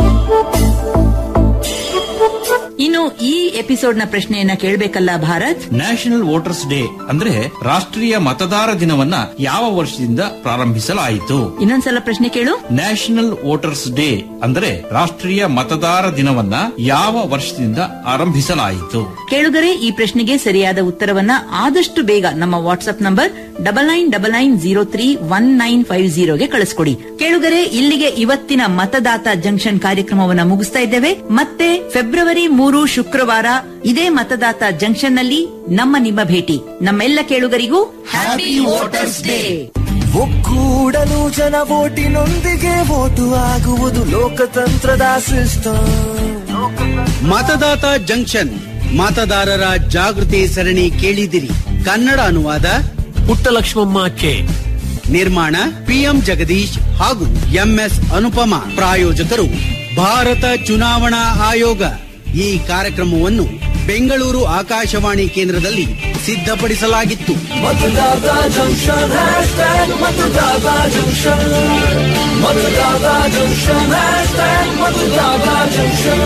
ಇನ್ನು ಈ ಎಪಿಸೋಡ್ ನ ಪ್ರಶ್ನೆಯನ್ನ ಕೇಳಬೇಕಲ್ಲ ಭಾರತ್ ನ್ಯಾಷನಲ್ ವೋಟರ್ಸ್ ಡೇ ಅಂದ್ರೆ ರಾಷ್ಟ್ರೀಯ ಮತದಾರ ದಿನವನ್ನ ಯಾವ ವರ್ಷದಿಂದ ಪ್ರಾರಂಭಿಸಲಾಯಿತು ಇನ್ನೊಂದ್ಸಲ ಪ್ರಶ್ನೆ ಕೇಳು ನ್ಯಾಷನಲ್ ವೋಟರ್ಸ್ ಡೇ ಅಂದ್ರೆ ರಾಷ್ಟ್ರೀಯ ಮತದಾರ ದಿನವನ್ನ ಯಾವ ವರ್ಷದಿಂದ ಆರಂಭಿಸಲಾಯಿತು ಕೇಳುಗರೆ ಈ ಪ್ರಶ್ನೆಗೆ ಸರಿಯಾದ ಉತ್ತರವನ್ನ ಆದಷ್ಟು ಬೇಗ ನಮ್ಮ WhatsApp number double nine double nine zero three one nine five ಜೀರೋಗೆ ಕಳಿಸ್ಕೊಡಿ ಕೇಳುಗರೆ ಇಲ್ಲಿಗೆ ಇವತ್ತಿನ ಮತದಾತ ಜಂಕ್ಷನ್ ಕಾರ್ಯಕ್ರಮವನ್ನ ಮುಗಿಸ್ತಾ ಇದ್ದೇವೆ ಮತ್ತೆ ಫೆಬ್ರವರಿ ಮೂರು ಶುಕ್ರವಾರ ಇದೇ ಮತದಾತ ಜಂಕ್ಷನ್ ನಲ್ಲಿ ನಮ್ಮ ನಿಮ್ಮ ಭೇಟಿ ನಮ್ಮೆಲ್ಲ ಕೇಳುಗರಿಗೂ ಹ್ಯಾಪಿ ವೋಟರ್ಸ್ ಡೇ ಒಕ್ಕೂಡಲು ಜನ ಓಟಿನೊಂದಿಗೆ ಓಟು ಆಗುವುದು ಲೋಕತಂತ್ರದ ಸಿಸ್ಟಮ್ ಮತದಾತ ಜಂಕ್ಷನ್ ಮತದಾರರ ಜಾಗೃತಿ ಸರಣಿ ಕೇಳಿದಿರಿ ಕನ್ನಡ ಅನುವಾದ ಪುಟ್ಟಲಕ್ಷ್ಮಮ್ಮ ಕೆ ನಿರ್ಮಾಣ ಪಿಎಂ ಜಗದೀಶ್ ಹಾಗೂ ಎಂಎಸ್ ಅನುಪಮ ಪ್ರಾಯೋಜಕರು ಭಾರತ ಚುನಾವಣಾ ಆಯೋಗ ಈ ಕಾರ್ಯಕ್ರಮವನ್ನು ಬೆಂಗಳೂರು ಆಕಾಶವಾಣಿ ಕೇಂದ್ರದಲ್ಲಿ ಸಿದ್ಧಪಡಿಸಲಾಗಿತ್ತು ಮತದಾತ ಜಂಕ್ಷನ್ ಹ್ಯಾಶ್ಟ್ಯಾಗ್ ಮತದಾತ ಜಂಕ್ಷನ್ ಮತದಾತ ಜಂಕ್ಷನ್ ಹ್ಯಾಶ್ಟ್ಯಾಗ್ ಮತದಾತ ಜಂಕ್ಷನ್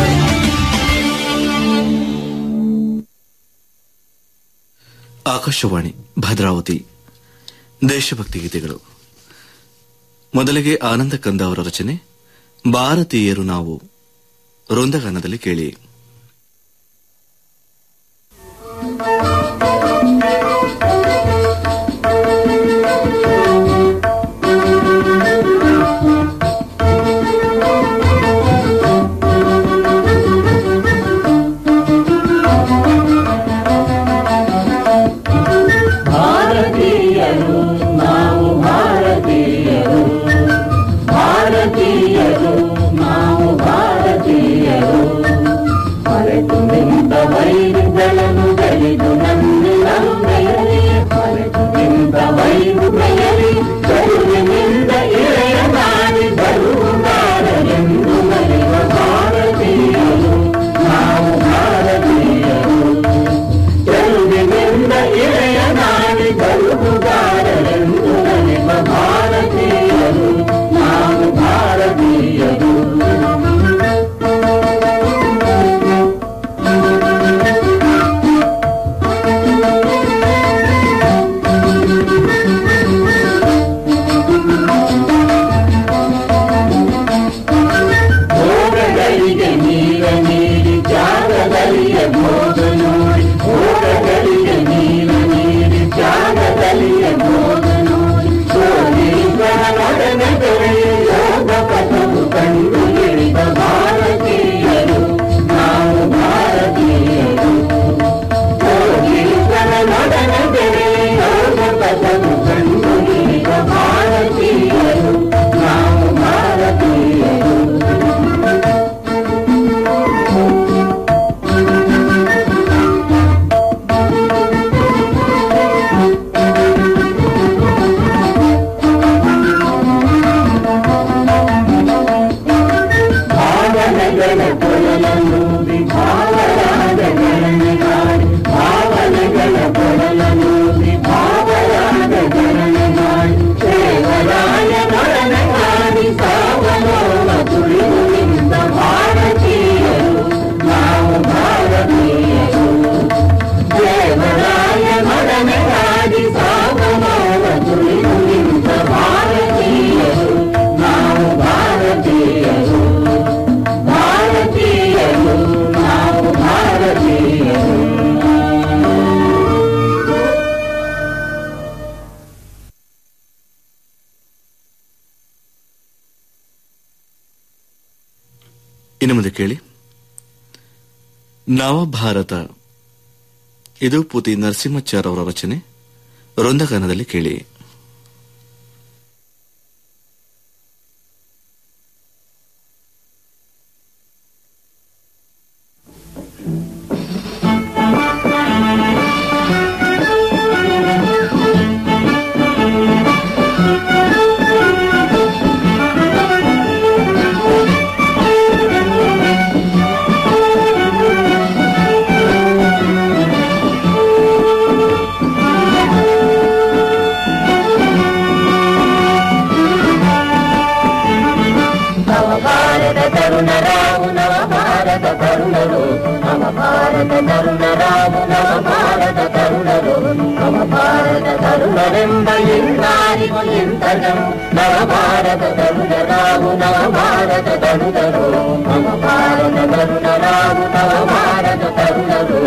ಆಕಾಶವಾಣಿ ಭದ್ರಾವತಿ ದೇಶಭಕ್ತಿ ಗೀತೆಗಳು ಮೊದಲಿಗೆ ಆನಂದ ಕಂದ ಅವರ ರಚನೆ ಭಾರತೀಯರು ನಾವು ವೃಂದಗಾನದಲ್ಲಿ ಕೇಳಿ ಭಾರತೀಯರು ನಾವು ಭಾರತೀಯರು ಭಾರತೀಯರು ನಾವು ಭಾರತೀಯರು ಮರೆತು ನಿಂತ ವೈರುಗಳನ್ನು ಬೆಳೆದು ನನ್ನೆಲ್ಲಮೆಯಲಿ ಮರೆತು ನಿಂತ ವೈರುಗಳಲ್ಲಿ ಕರುವಿನಿಂದ ಇಳೆಯ ನಾಡಿ ಬರುವುದಾರೆಂದು ಮರೆಯುವ ಭಾರತೀಯರು ನಾವು ಭಾರತೀಯರು ಚೆಲುವಿನಿಂದ ಇಳೆಯ ನಾಡಿ ಬರುವುದಾರೆಂದು ಮರೆಯುವ ಭಾರತೀಯರು ನಾವು ಭಾರತೀಯರು ಭೋಗಗಳಿಗೆ ನೀರ ನೀಡಿ ಜಾಗದಲ್ಲಿಯ ಭೋಗ ನೋಡಿ ಭೋಗಗಳಿಗೆ ನೀರ ನೀಡಿ ಜಾಗದಲ್ಲಿಯ ಭೋಗ ನೋಡಿ ಸೋದೀಶ್ವರ ನೊಡನೆ ಬೆಳೆಯ ಯೋಗ ಪಥವು ಕಂಡು ಹಿಡಿದ ಭಾರತೀಯರು ನಾವು ಭಾರತೀಯರು ಸೋದೀಶ್ವರ ನೊಡನೆ ಬೆಳೆಯ ಯೋಗ ಪಥವು ಕಂಡು ಹಿಡಿದ ಭಾರತೀಯರು ನಾವು ಭಾರತೀಯರು ಭಾವನೆಗಳ ಕೊಳಲನ್ನು ಭಾವರಾದ ಗಣನೆಗಾಡಿ ಭಾವನೆಗಳ ಕೊಳಲನ್ನು ಭಾವರಾದ ಗಣನೆಗಾಡಿ ದೇವರಾಯ ಗಣನೆಗಾಡಿ ಸಾವನೋವ ತುಳಿದು ನಿಂತ ಭಾರತೀಯರು ನಾವು ಭಾರತೀಯರು ದೇವರಾಯ ಗಣನೆಗಾಡಿ ಸಾವನೋವ ತುಳಿದು ನಿಂತ ಭಾರತೀಯರು ನಾವು ಭಾರತೀಯರು ಭಾರತೀಯರು ನಾವು ಭಾರತೀಯರು ಇನ್ನು ಮುಂದೆ ಕೇಳಿ ನವಭಾರತ ಇದು ಪೂತಿ ನರಸಿಂಹಾಚಾರ್ ಅವರ ರಚನೆ ವೃಂದಗಾನದಲ್ಲಿ ಕೇಳಿ ಭಾರತ ತರುಣರು ನವ ಭಾರತ ತರುಣರಾವು ನವ ಭಾರತ ತರುಣರು ನವ ಭಾರತ ತರುಣರೆಂಬ ಎಲ್ಲರಿಗೂ ಇಂಥಜಂ ನವ ಭಾರತ ತರುಣರಾವು ನವ ಭಾರತ ತರುಣರು ನವ ಭಾರತ ತರುಣರಾವು ನವ ಭಾರತ ತರುಣರು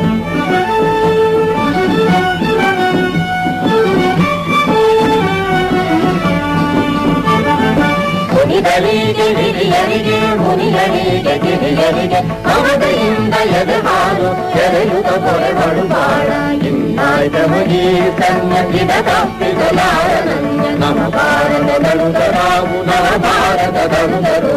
ಮುನಿಗಳಿಗೆ ಹಿರಿಯರಿಗೆ ಮುನಿಗಳಿಗೆ ಕಿರಿಯರಿಗೆ ಅವಧಿಯಿಂದ ಎದೆ ಹಾಲು ಎರೆಯುತ್ತ ಪೊರೆಗಳು ಬಾಳ ಇನ್ನಾಯ್ತ ಮುಗಿ ಸನ್ಯಸಿದ ತಪ್ಪಿಸಲಾರನಂದ ನವ ಭಾರತ ದಳುಗರಾವು ನವ ಭಾರತ ದಳುಗರು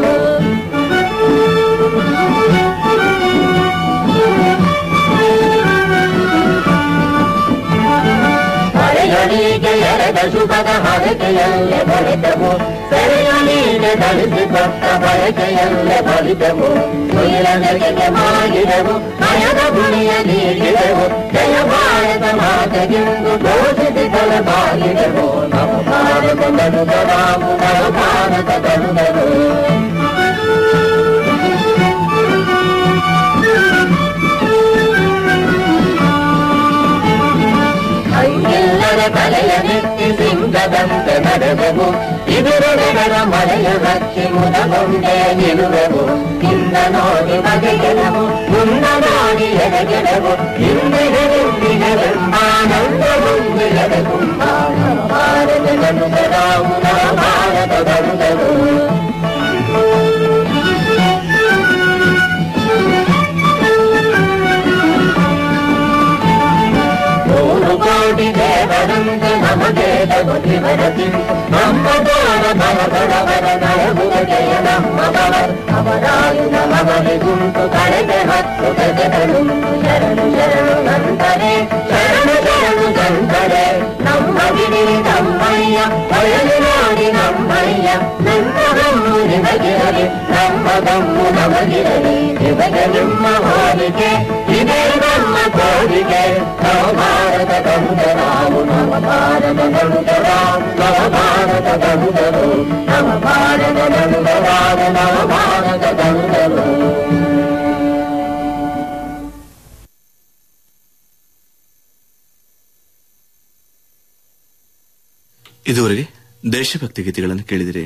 ಮಳೆಗಳಿಗೆ ಎರೆದ ಶುಭದ ಹರಕೆಯಲ್ಲೇ ಬಳಿದವು ಸೆರೆಯೊಳಗೆ ಧರಿಸಿಕೊಟ್ಟ ಬಯಕೆಯಲ್ಲೇ ಬಲಿದವು ಕುಯಿಲನೆಗೆ ಮಾಡಿದೆವು ನಯದ ಗುಣಿಯ ನೀಡಿದೆವು ಜಯ ಭಾರತ ಮಾತೆಗೆಂದು ಘೋಷಿಸಿ ಬಾಗಿದೆವು ನವ ಭಾರತ ನಡುಗರಾವು ನವ ಭಾರತ ತರುಣರು ಎಲ್ಲರ ತಲೆಯ ನೆತ್ತಿ ಸಿಂಗದಂತೆ ನಡೆದೆವು ಇದುರುಡೆಗಳ ಮಳೆಯ ಹಚ್ಚಿ ಮುದಗೊಂಡೆ ನಿಲ್ಲುವೆವು ಹಿಂದ ನೋಡಿ ಬಗೆಗೆದೆವು ಮುಂದ ನೋಡಿ ಎದೆಗೆದೆವು ಹಿಂದೆ ಹಿಂದಿಗೆದೆಂಬಾನಂದ ಮುಂದೆ ಎದೆಗುಂಬ ಭಾರತ ಗಂಧರಾವು ನವ ಭಾರತ ಗಂಧರು ನೂರು ಕೋಟಿ ದೇವರಂತೆ ನಮಗೆ ಬುದ್ಧಿವರತಿ ನಮ್ಮ ದೇವ ಬರಬರವರ ನರಗುಗೆಯ ನಮ್ಮ ಬವರ್ ಅವರಾಯುಧ ಮಗನಿಗುಂಟು ಕಳೆದೆ ಹತ್ತು ಗಜಗಳುಂಟು ಶರಣು ಶರಣು ನಂತರೆ ಶರಣು ಶರಣು ನಂತರೆ ನಮ್ಮ ಗಿರಿ ನಮ್ಮಯ್ಯ ಬಯಲು ನೋಡಿ ನಮ್ಮಯ್ಯ ನಮ್ಮ ಗಮ್ಮು ನಿಮಗಿರಲಿ ನಮ್ಮ ಗಮ್ಮು ನಮಗಿರಲಿ ನಿಮಗೆ ನಿಮ್ಮ ಹೋಲಿಕೆ ಇದೇ ನಮ್ಮ ಕೋರಿಕೆ ನವ ಭಾರತ ಗಂಧರಾವು ನವ ಭಾರತ ಗಂಧರಾವು ನವ ಭಾರತ ಗಂಧರು ನವ ಭಾರತ ಗಂಧರಾವು ನವ ಭಾರತ ಗಂಧರು ಇದುವರೆಗೆ ದೇಶಭಕ್ತಿ ಗೀತೆಗಳನ್ನು ಕೇಳಿದಿರಿ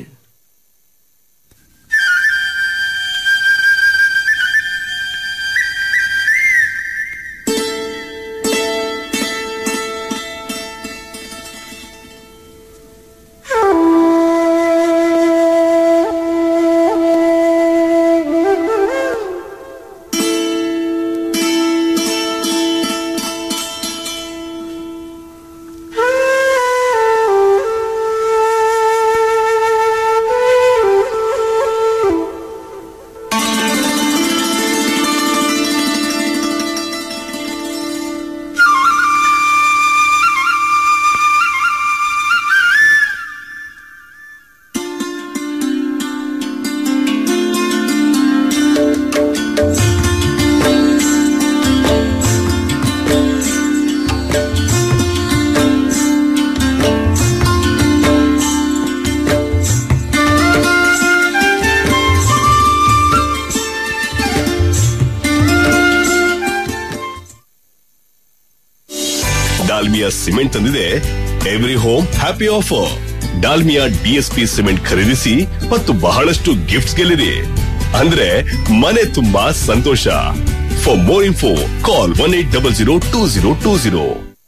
ಡಾಲ್ಮಿಯಾ ಸಿಮೆಂಟ್ ತಂದಿದೆ every home happy offer Dalmia DSP cement ಖರೀದಿಸಿ ಮತ್ತು ಬಹಳಷ್ಟು ಗಿಫ್ಟ್ಸ್ ಗೆಲ್ಲಿರಿ ಅಂದ್ರೆ ಮನೆ ತುಂಬಾ ಸಂತೋಷ for more info call one eight double zero two zero two zero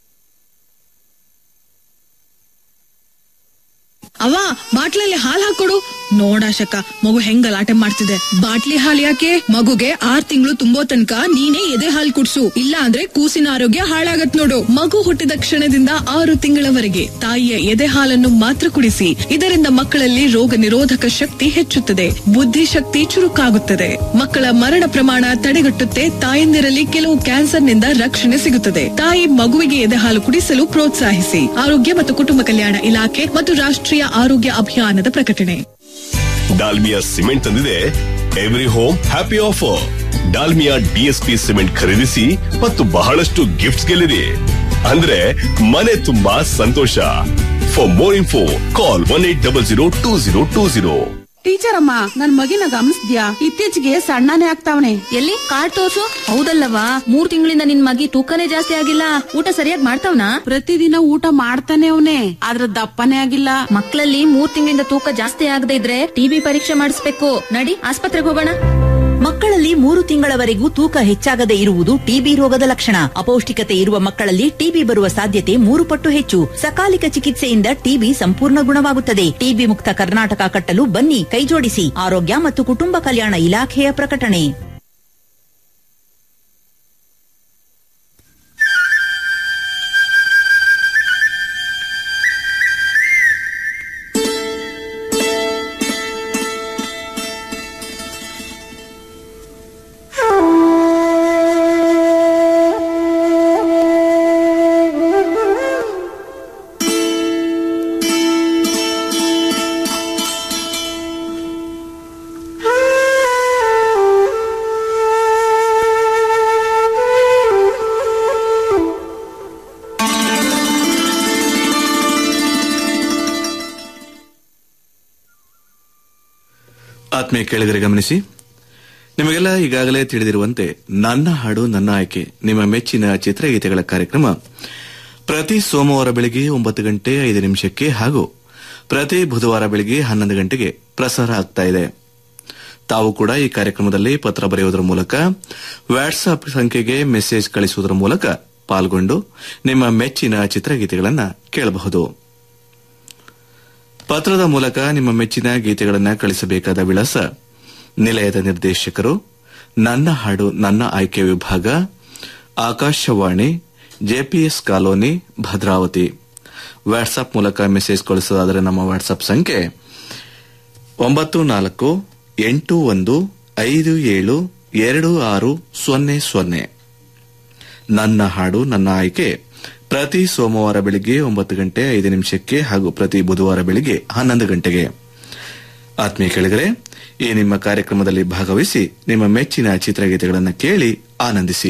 ಅವ್ವ ಬಾಟ್ಲಲ್ಲಿ ಹಾಲ್ ಹಾಕೊಡು ನೋಡಾಶಕ ಮಗು ಹೆಂಗ್ ಗಲಾಟೆ ಮಾಡ್ತಿದೆ ಬಾಟ್ಲಿ ಹಾಲ್ ಯಾಕೆ ಮಗುಗೆ ಆರ್ ತಿಂಗಳು ತುಂಬೋ ತನಕ ನೀನೇ ಎದೆ ಹಾಲ್ ಕುಡ್ಸು ಇಲ್ಲ ಅಂದ್ರೆ ಕೂಸಿನ ಆರೋಗ್ಯ ಹಾಳಾಗತ್ ನೋಡು ಮಗು ಹುಟ್ಟಿದ ಕ್ಷಣದಿಂದ ಆರು ತಿಂಗಳವರೆಗೆ ತಾಯಿಯ ಎದೆ ಹಾಲನ್ನು ಮಾತ್ರ ಕುಡಿಸಿ ಇದರಿಂದ ಮಕ್ಕಳಲ್ಲಿ ರೋಗ ನಿರೋಧಕ ಶಕ್ತಿ ಹೆಚ್ಚುತ್ತದೆ ಬುದ್ಧಿಶಕ್ತಿ ಚುರುಕಾಗುತ್ತದೆ ಮಕ್ಕಳ ಮರಣ ಪ್ರಮಾಣ ತಡೆಗಟ್ಟುತ್ತೆ ತಾಯಂದಿರಲ್ಲಿ ಕೆಲವು ಕ್ಯಾನ್ಸರ್ನಿಂದ ರಕ್ಷಣೆ ಸಿಗುತ್ತದೆ ತಾಯಿ ಮಗುವಿಗೆ ಎದೆ ಹಾಲು ಕುಡಿಸಲು ಪ್ರೋತ್ಸಾಹಿಸಿ ಆರೋಗ್ಯ ಮತ್ತು ಕುಟುಂಬ ಕಲ್ಯಾಣ ಇಲಾಖೆ ಮತ್ತು ರಾಷ್ಟ್ರೀಯ ಆರೋಗ್ಯ ಅಭಿಯಾನದ ಪ್ರಕಟಣೆ ಡಾಲ್ಮಿಯಾ ಸಿಮೆಂಟ್ ತಂದಿದೆ every home happy offer Dalmia DSP cement ಖರೀದಿಸಿ ಮತ್ತು ಬಹಳಷ್ಟು ಗಿಫ್ಟ್ಸ್ ಗೆಲ್ಲಿರಿ ಅಂದ್ರೆ ಮನೆ ತುಂಬಾ ಸಂತೋಷ for more info call one eight double zero two zero two zero teacher ಅಮ್ಮ ನನ್ ಮಗಿನ ಗಮನಿಸ್ದ್ಯಾ ಇತ್ತೀಚೆಗೆ ಸಣ್ಣನೇ ಆಗ್ತಾವನೆ ಎಲ್ಲಿ ಕಾರ್ಡ್ ತೋರ್ಸು ಹೌದಲ್ಲವಾ ಮೂರ್ ತಿಂಗಳಿಂದ ನಿನ್ ಮಗಿ ತೂಕನೇ ಜಾಸ್ತಿ ಆಗಿಲ್ಲ ಊಟ ಸರಿಯಾಗಿ ಮಾಡ್ತಾವ್ನಾ ಪ್ರತಿದಿನ ಊಟ ಮಾಡ್ತಾನೆ ಅವನೇ ಆದ್ರ ದಪ್ಪನೇ ಆಗಿಲ್ಲ ಮಕ್ಕಳಲ್ಲಿ ಮೂರ್ ತಿಂಗಳಿಂದ ತೂಕ ಜಾಸ್ತಿ ಆಗದೆ ಇದ್ರೆ ಟಿಬಿ ಪರೀಕ್ಷೆ ಮಾಡಿಸ್ಬೇಕು ನಡಿ ಆಸ್ಪತ್ರೆಗೆ ಹೋಗೋಣ ಮಕ್ಕಳಲ್ಲಿ ಮೂರು ತಿಂಗಳವರೆಗೂ ತೂಕ ಹೆಚ್ಚಾಗದೇ ಇರುವುದು ಟಿಬಿ ರೋಗದ ಲಕ್ಷಣ ಅಪೌಷ್ಟಿಕತೆ ಇರುವ ಮಕ್ಕಳಲ್ಲಿ ಟಿಬಿ ಬರುವ ಸಾಧ್ಯತೆ ಮೂರು ಪಟ್ಟು ಹೆಚ್ಚು ಸಕಾಲಿಕ ಚಿಕಿತ್ಸೆಯಿಂದ ಟಿಬಿ ಸಂಪೂರ್ಣ ಗುಣವಾಗುತ್ತದೆ ಟಿಬಿ ಮುಕ್ತ ಕರ್ನಾಟಕ ಕಟ್ಟಲು ಬನ್ನಿ ಕೈಜೋಡಿಸಿ ಆರೋಗ್ಯ ಮತ್ತು ಕುಟುಂಬ ಕಲ್ಯಾಣ ಇಲಾಖೆಯ ಪ್ರಕಟಣೆ ಆತ್ಮೀಯ ಕೇಳಿದರೆ ಗಮನಿಸಿ ನಿಮಗೆಲ್ಲ ಈಗಾಗಲೇ ತಿಳಿದಿರುವಂತೆ ನನ್ನ ಹಾಡು ನನ್ನ ಆಯ್ಕೆ ನಿಮ್ಮ ಮೆಚ್ಚಿನ ಚಿತ್ರಗೀತೆಗಳ ಕಾರ್ಯಕ್ರಮ ಪ್ರತಿ ಸೋಮವಾರ ಬೆಳಿಗ್ಗೆ ಒಂಬತ್ತು ಗಂಟೆ ಐದು ನಿಮಿಷಕ್ಕೆ ಹಾಗೂ ಪ್ರತಿ ಬುಧವಾರ ಬೆಳಿಗ್ಗೆ ಹನ್ನೊಂದು ಗಂಟೆಗೆ ಪ್ರಸಾರ ಆಗ್ತಾ ಇದೆ ತಾವು ಕೂಡ ಈ ಕಾರ್ಯಕ್ರಮದಲ್ಲಿ ಪತ್ರ ಬರೆಯುವುದರ ಮೂಲಕ ವಾಟ್ಸ್ಆಪ್ ಸಂಖ್ಯೆಗೆ ಮೆಸೇಜ್ ಕಳಿಸುವುದರ ಮೂಲಕ ಪಾಲ್ಗೊಂಡು ನಿಮ್ಮ ಮೆಚ್ಚಿನ ಚಿತ್ರಗೀತೆಗಳನ್ನು ಕೇಳಬಹುದು ಪತ್ರದ ಮೂಲಕ ನಿಮ್ಮ ಮೆಚ್ಚಿನ ಗೀತೆಗಳನ್ನು ಕಳಿಸಬೇಕಾದ ವಿಳಾಸ ನಿಲಯದ ನಿರ್ದೇಶಕರು ನನ್ನ ಹಾಡು ನನ್ನ ಆಯ್ಕೆ ವಿಭಾಗ Akashvani JPS colony Bhadravati WhatsApp ಮೂಲಕ ಮೆಸೇಜ್ ಕಳಿಸೋದಾದರೆ ನಮ್ಮ ವಾಟ್ಸ್ಆಪ್ ಸಂಖ್ಯೆ ಒಂಬತ್ತು ನಾಲ್ಕು ಎಂಟು ಒಂದು ಐದು ಏಳು ಎರಡು ಆರು ಸೊನ್ನೆ ಸೊನ್ನೆ ನನ್ನ ಹಾಡು ನನ್ನ ಆಯ್ಕೆ ಪ್ರತಿ ಸೋಮವಾರ ಬೆಳಿಗ್ಗೆ ಒಂಬತ್ತು ಗಂಟೆ ಐದು ನಿಮಿಷಕ್ಕೆ ಹಾಗೂ ಪ್ರತಿ ಬುಧವಾರ ಬೆಳಿಗ್ಗೆ ಹನ್ನೊಂದು ಗಂಟೆಗೆ ಆತ್ಮೀಯ ಕೆಳಗರೆ ಈ ನಿಮ್ಮ ಕಾರ್ಯಕ್ರಮದಲ್ಲಿ ಭಾಗವಹಿಸಿ ನಿಮ್ಮ ಮೆಚ್ಚಿನ ಚಿತ್ರಗೀತೆಗಳನ್ನು ಕೇಳಿ ಆನಂದಿಸಿ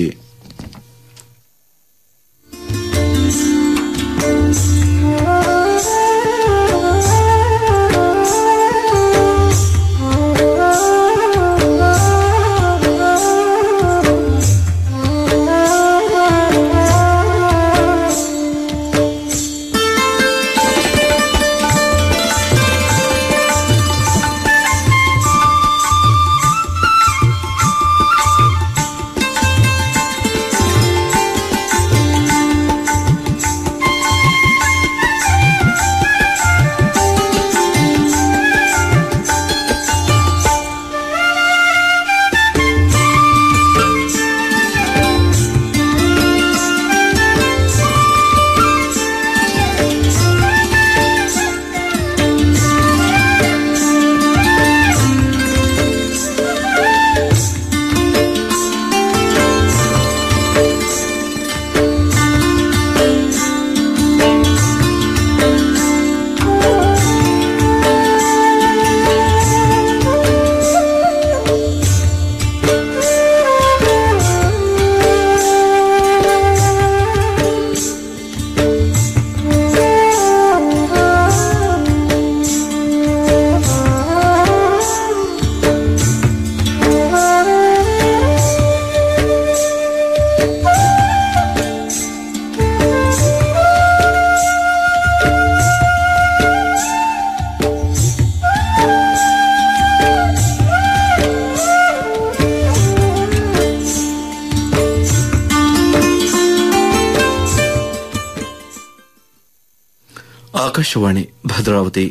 ಆಕಾಶವಾಣಿ ಭದ್ರಾವತಿ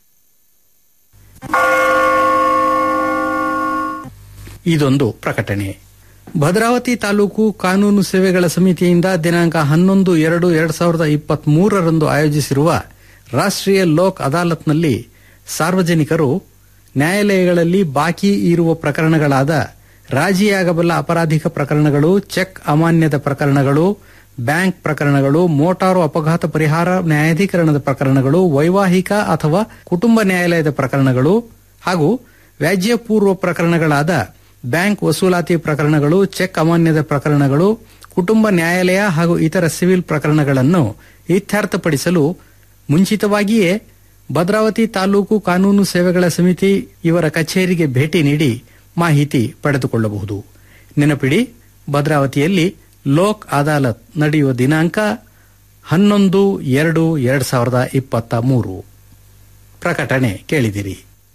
ಇದೊಂದು ಪ್ರಕಟಣೆ ಭದ್ರಾವತಿ ತಾಲೂಕು ಕಾನೂನು ಸೇವೆಗಳ ಸಮಿತಿಯಿಂದ ದಿನಾಂಕ ಹನ್ನೊಂದು ಎರಡು ಎರಡ್ ಸಾವಿರದ ಇಪ್ಪತ್ತ್ ಮೂರರಂದು ಆಯೋಜಿಸಿರುವ ರಾಷ್ಟ್ರೀಯ ಲೋಕ್ ಅದಾಲತ್ನಲ್ಲಿ ಸಾರ್ವಜನಿಕರು ನ್ಯಾಯಾಲಯಗಳಲ್ಲಿ ಬಾಕಿ ಇರುವ ಪ್ರಕರಣಗಳಾದ ರಾಜಿಯಾಗಬಲ್ಲ ಅಪರಾಧಿಕ ಪ್ರಕರಣಗಳು ಚೆಕ್ ಅಮಾನ್ಯದ ಪ್ರಕರಣಗಳು ಬ್ಯಾಂಕ್ ಪ್ರಕರಣಗಳು ಮೋಟಾರು ಅಪಘಾತ ಪರಿಹಾರ ನ್ಯಾಯಾಧೀಕರಣದ ಪ್ರಕರಣಗಳು ವೈವಾಹಿಕ ಅಥವಾ ಕುಟುಂಬ ನ್ಯಾಯಾಲಯದ ಪ್ರಕರಣಗಳು ಹಾಗೂ ವ್ಯಾಜ್ಯಪೂರ್ವ ಪ್ರಕರಣಗಳಾದ ಬ್ಯಾಂಕ್ ವಸೂಲಾತಿ ಪ್ರಕರಣಗಳು ಚೆಕ್ ಅಮಾನ್ಯದ ಪ್ರಕರಣಗಳು ಕುಟುಂಬ ನ್ಯಾಯಾಲಯ ಹಾಗೂ ಇತರ ಸಿವಿಲ್ ಪ್ರಕರಣಗಳನ್ನು ಇತ್ಯರ್ಥಪಡಿಸಲು ಮುಂಚಿತವಾಗಿಯೇ ಭದ್ರಾವತಿ ತಾಲೂಕು ಕಾನೂನು ಸೇವೆಗಳ ಸಮಿತಿ ಇವರ ಕಚೇರಿಗೆ ಭೇಟಿ ನೀಡಿ ಮಾಹಿತಿ ಪಡೆದುಕೊಳ್ಳಬಹುದು ನೆನಪಿಡಿ ಭದ್ರಾವತಿಯಲ್ಲಿ ಲೋಕ್ ಅದಾಲತ್ ನಡೆಯುವ ದಿನಾಂಕ ಹನ್ನೊಂದು ಎರಡು ಎರಡ್ ಸಾವಿರದ ಇಪ್ಪತ್ತ ಮೂರು ಪ್ರಕಟಣೆ ಕೇಳಿದಿರಿ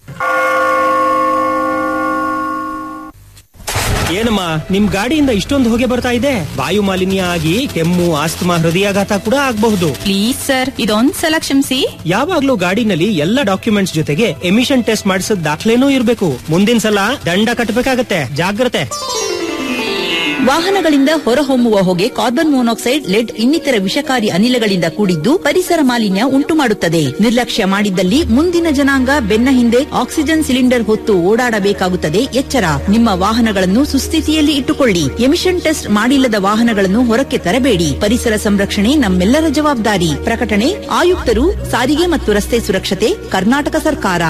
ಏನಮ್ಮ ನಿಮ್ ಗಾಡಿಯಿಂದ ಇಷ್ಟೊಂದು ಹೊಗೆ ಬರ್ತಾ ಇದೆ ವಾಯು ಮಾಲಿನ್ಯ ಆಗಿ ಕೆಮ್ಮು ಆಸ್ತಮಾ ಹೃದಯಾಘಾತ ಕೂಡ ಆಗಬಹುದು ಪ್ಲೀಸ್ ಸರ್ ಇದೊಂದ್ ಸಲ ಕ್ಷಮಿಸಿ ಯಾವಾಗ್ಲೂ ಗಾಡಿನಲ್ಲಿ ಎಲ್ಲ ಡಾಕ್ಯುಮೆಂಟ್ಸ್ ಜೊತೆಗೆ ಎಮಿಷನ್ ಟೆಸ್ಟ್ ಮಾಡಿಸಿದ ದಾಖಲೆನೂ ಇರಬೇಕು ಮುಂದಿನ ಸಲ ದಂಡ ಕಟ್ಟಬೇಕಾಗತ್ತೆ ಜಾಗ್ರತೆ ವಾಹನಗಳಿಂದ ಹೊರಹೊಮ್ಮುವ ಹೊಗೆ ಕಾರ್ಬನ್ ಮೊನಾಕ್ಸೈಡ್ ಲೆಡ್ ಇನ್ನಿತರ ವಿಷಕಾರಿ ಅನಿಲಗಳಿಂದ ಕೂಡಿದ್ದು ಪರಿಸರ ಮಾಲಿನ್ಯ ಉಂಟು ಮಾಡುತ್ತದೆ ನಿರ್ಲಕ್ಷ್ಯ ಮಾಡಿದ್ದಲ್ಲಿ ಮುಂದಿನ ಜನಾಂಗ ಬೆನ್ನ ಹಿಂದೆ ಆಕ್ಸಿಜನ್ ಸಿಲಿಂಡರ್ ಹೊತ್ತು ಓಡಾಡಬೇಕಾಗುತ್ತದೆ ಎಚ್ಚರ ನಿಮ್ಮ ವಾಹನಗಳನ್ನು ಸುಸ್ಥಿತಿಯಲ್ಲಿ ಇಟ್ಟುಕೊಳ್ಳಿ ಎಮಿಷನ್ ಟೆಸ್ಟ್ ಮಾಡಿಲ್ಲದ ವಾಹನಗಳನ್ನು ಹೊರಕ್ಕೆ ತರಬೇಡಿ ಪರಿಸರ ಸಂರಕ್ಷಣೆ ನಮ್ಮೆಲ್ಲರ ಜವಾಬ್ದಾರಿ ಪ್ರಕಟಣೆ ಆಯುಕ್ತರು ಸಾರಿಗೆ ಮತ್ತು ರಸ್ತೆ ಸುರಕ್ಷತೆ ಕರ್ನಾಟಕ ಸರ್ಕಾರ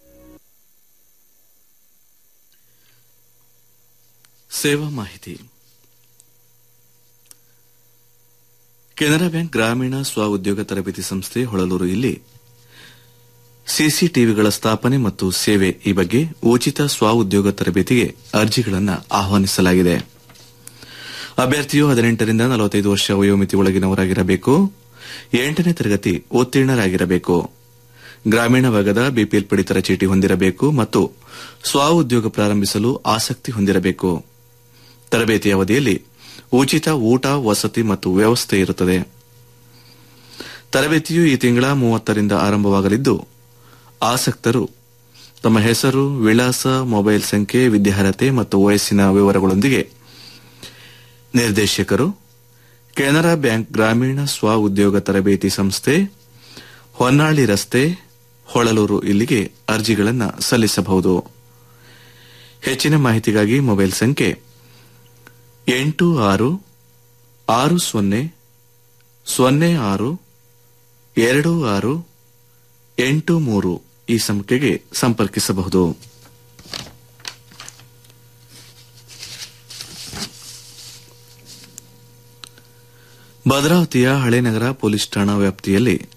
ಸೇವಾ ಮಾಹಿತಿ ಕೆನರಾ ಬ್ಯಾಂಕ್ ಗ್ರಾಮೀಣ ಸ್ವ ಉದ್ಯೋಗ ತರಬೇತಿ ಸಂಸ್ಥೆ ಹೊಳಲೂರು ಇಲ್ಲಿ ಸಿಸಿಟಿವಿಗಳ ಸ್ಥಾಪನೆ ಮತ್ತು ಸೇವೆ ಈ ಬಗ್ಗೆ ಉಚಿತ ಸ್ವ ಉದ್ಯೋಗ ತರಬೇತಿಗೆ ಅರ್ಜಿಗಳನ್ನು ಆಹ್ವಾನಿಸಲಾಗಿದೆ ಅಭ್ಯರ್ಥಿಯು ಹದಿನೆಂಟರಿಂದ ನಲವತ್ತೈದು ವರ್ಷ ವಯೋಮಿತಿ ಒಳಗಿನವರಾಗಿರಬೇಕು ಎಂಟನೇ ತರಗತಿ ಉತ್ತೀರ್ಣರಾಗಿರಬೇಕು ಗ್ರಾಮೀಣ ಭಾಗದ ಬಿಪಿಎಲ್ ಪಡಿತರ ಚೀಟಿ ಹೊಂದಿರಬೇಕು ಮತ್ತು ಸ್ವ ಉದ್ಯೋಗ ಪ್ರಾರಂಭಿಸಲು ಆಸಕ್ತಿ ಹೊಂದಿರಬೇಕು ತರಬೇತಿ ಅವಧಿಯಲ್ಲಿ ಉಚಿತ ಊಟ ವಸತಿ ಮತ್ತು ವ್ಯವಸ್ಥೆ ಇರುತ್ತದೆ ತರಬೇತಿಯು ಈ ತಿಂಗಳ ಮೂವತ್ತರಿಂದ ಆರಂಭವಾಗಲಿದ್ದು ಆಸಕ್ತರು ತಮ್ಮ ಹೆಸರು ವಿಳಾಸ ಮೊಬೈಲ್ ಸಂಖ್ಯೆ ವಿದ್ಯಾರ್ಹತೆ ಮತ್ತು ವಯಸ್ಸಿನ ವಿವರಗಳೊಂದಿಗೆ ನಿರ್ದೇಶಕರು ಕೆನರಾ ಬ್ಯಾಂಕ್ ಗ್ರಾಮೀಣ ಸ್ವ ಉದ್ಯೋಗ ತರಬೇತಿ ಸಂಸ್ಥೆ ಹೊನ್ನಾಳಿ ರಸ್ತೆ ಹೊಳಲೂರು ಇಲ್ಲಿಗೆ ಅರ್ಜಿಗಳನ್ನು ಸಲ್ಲಿಸಬಹುದು ಹೆಚ್ಚಿನ ಮಾಹಿತಿಗಾಗಿ ಮೊಬೈಲ್ ಸಂಖ್ಯೆ ಎಂಟು ಆರು ಆರು ಸೊನ್ನೆ ಸೊನ್ನೆ ಆರು ಎರಡು ಆರು ಎಂಟು ಮೂರು ಈ ಸಂಖ್ಯೆಗೆ ಸಂಪರ್ಕಿಸಬಹುದು ಭದ್ರಾವತಿಯ ಹಳೇನಗರ ಪೊಲೀಸ್ ಠಾಣಾ ವ್ಯಾಪ್ತಿಯಲ್ಲಿ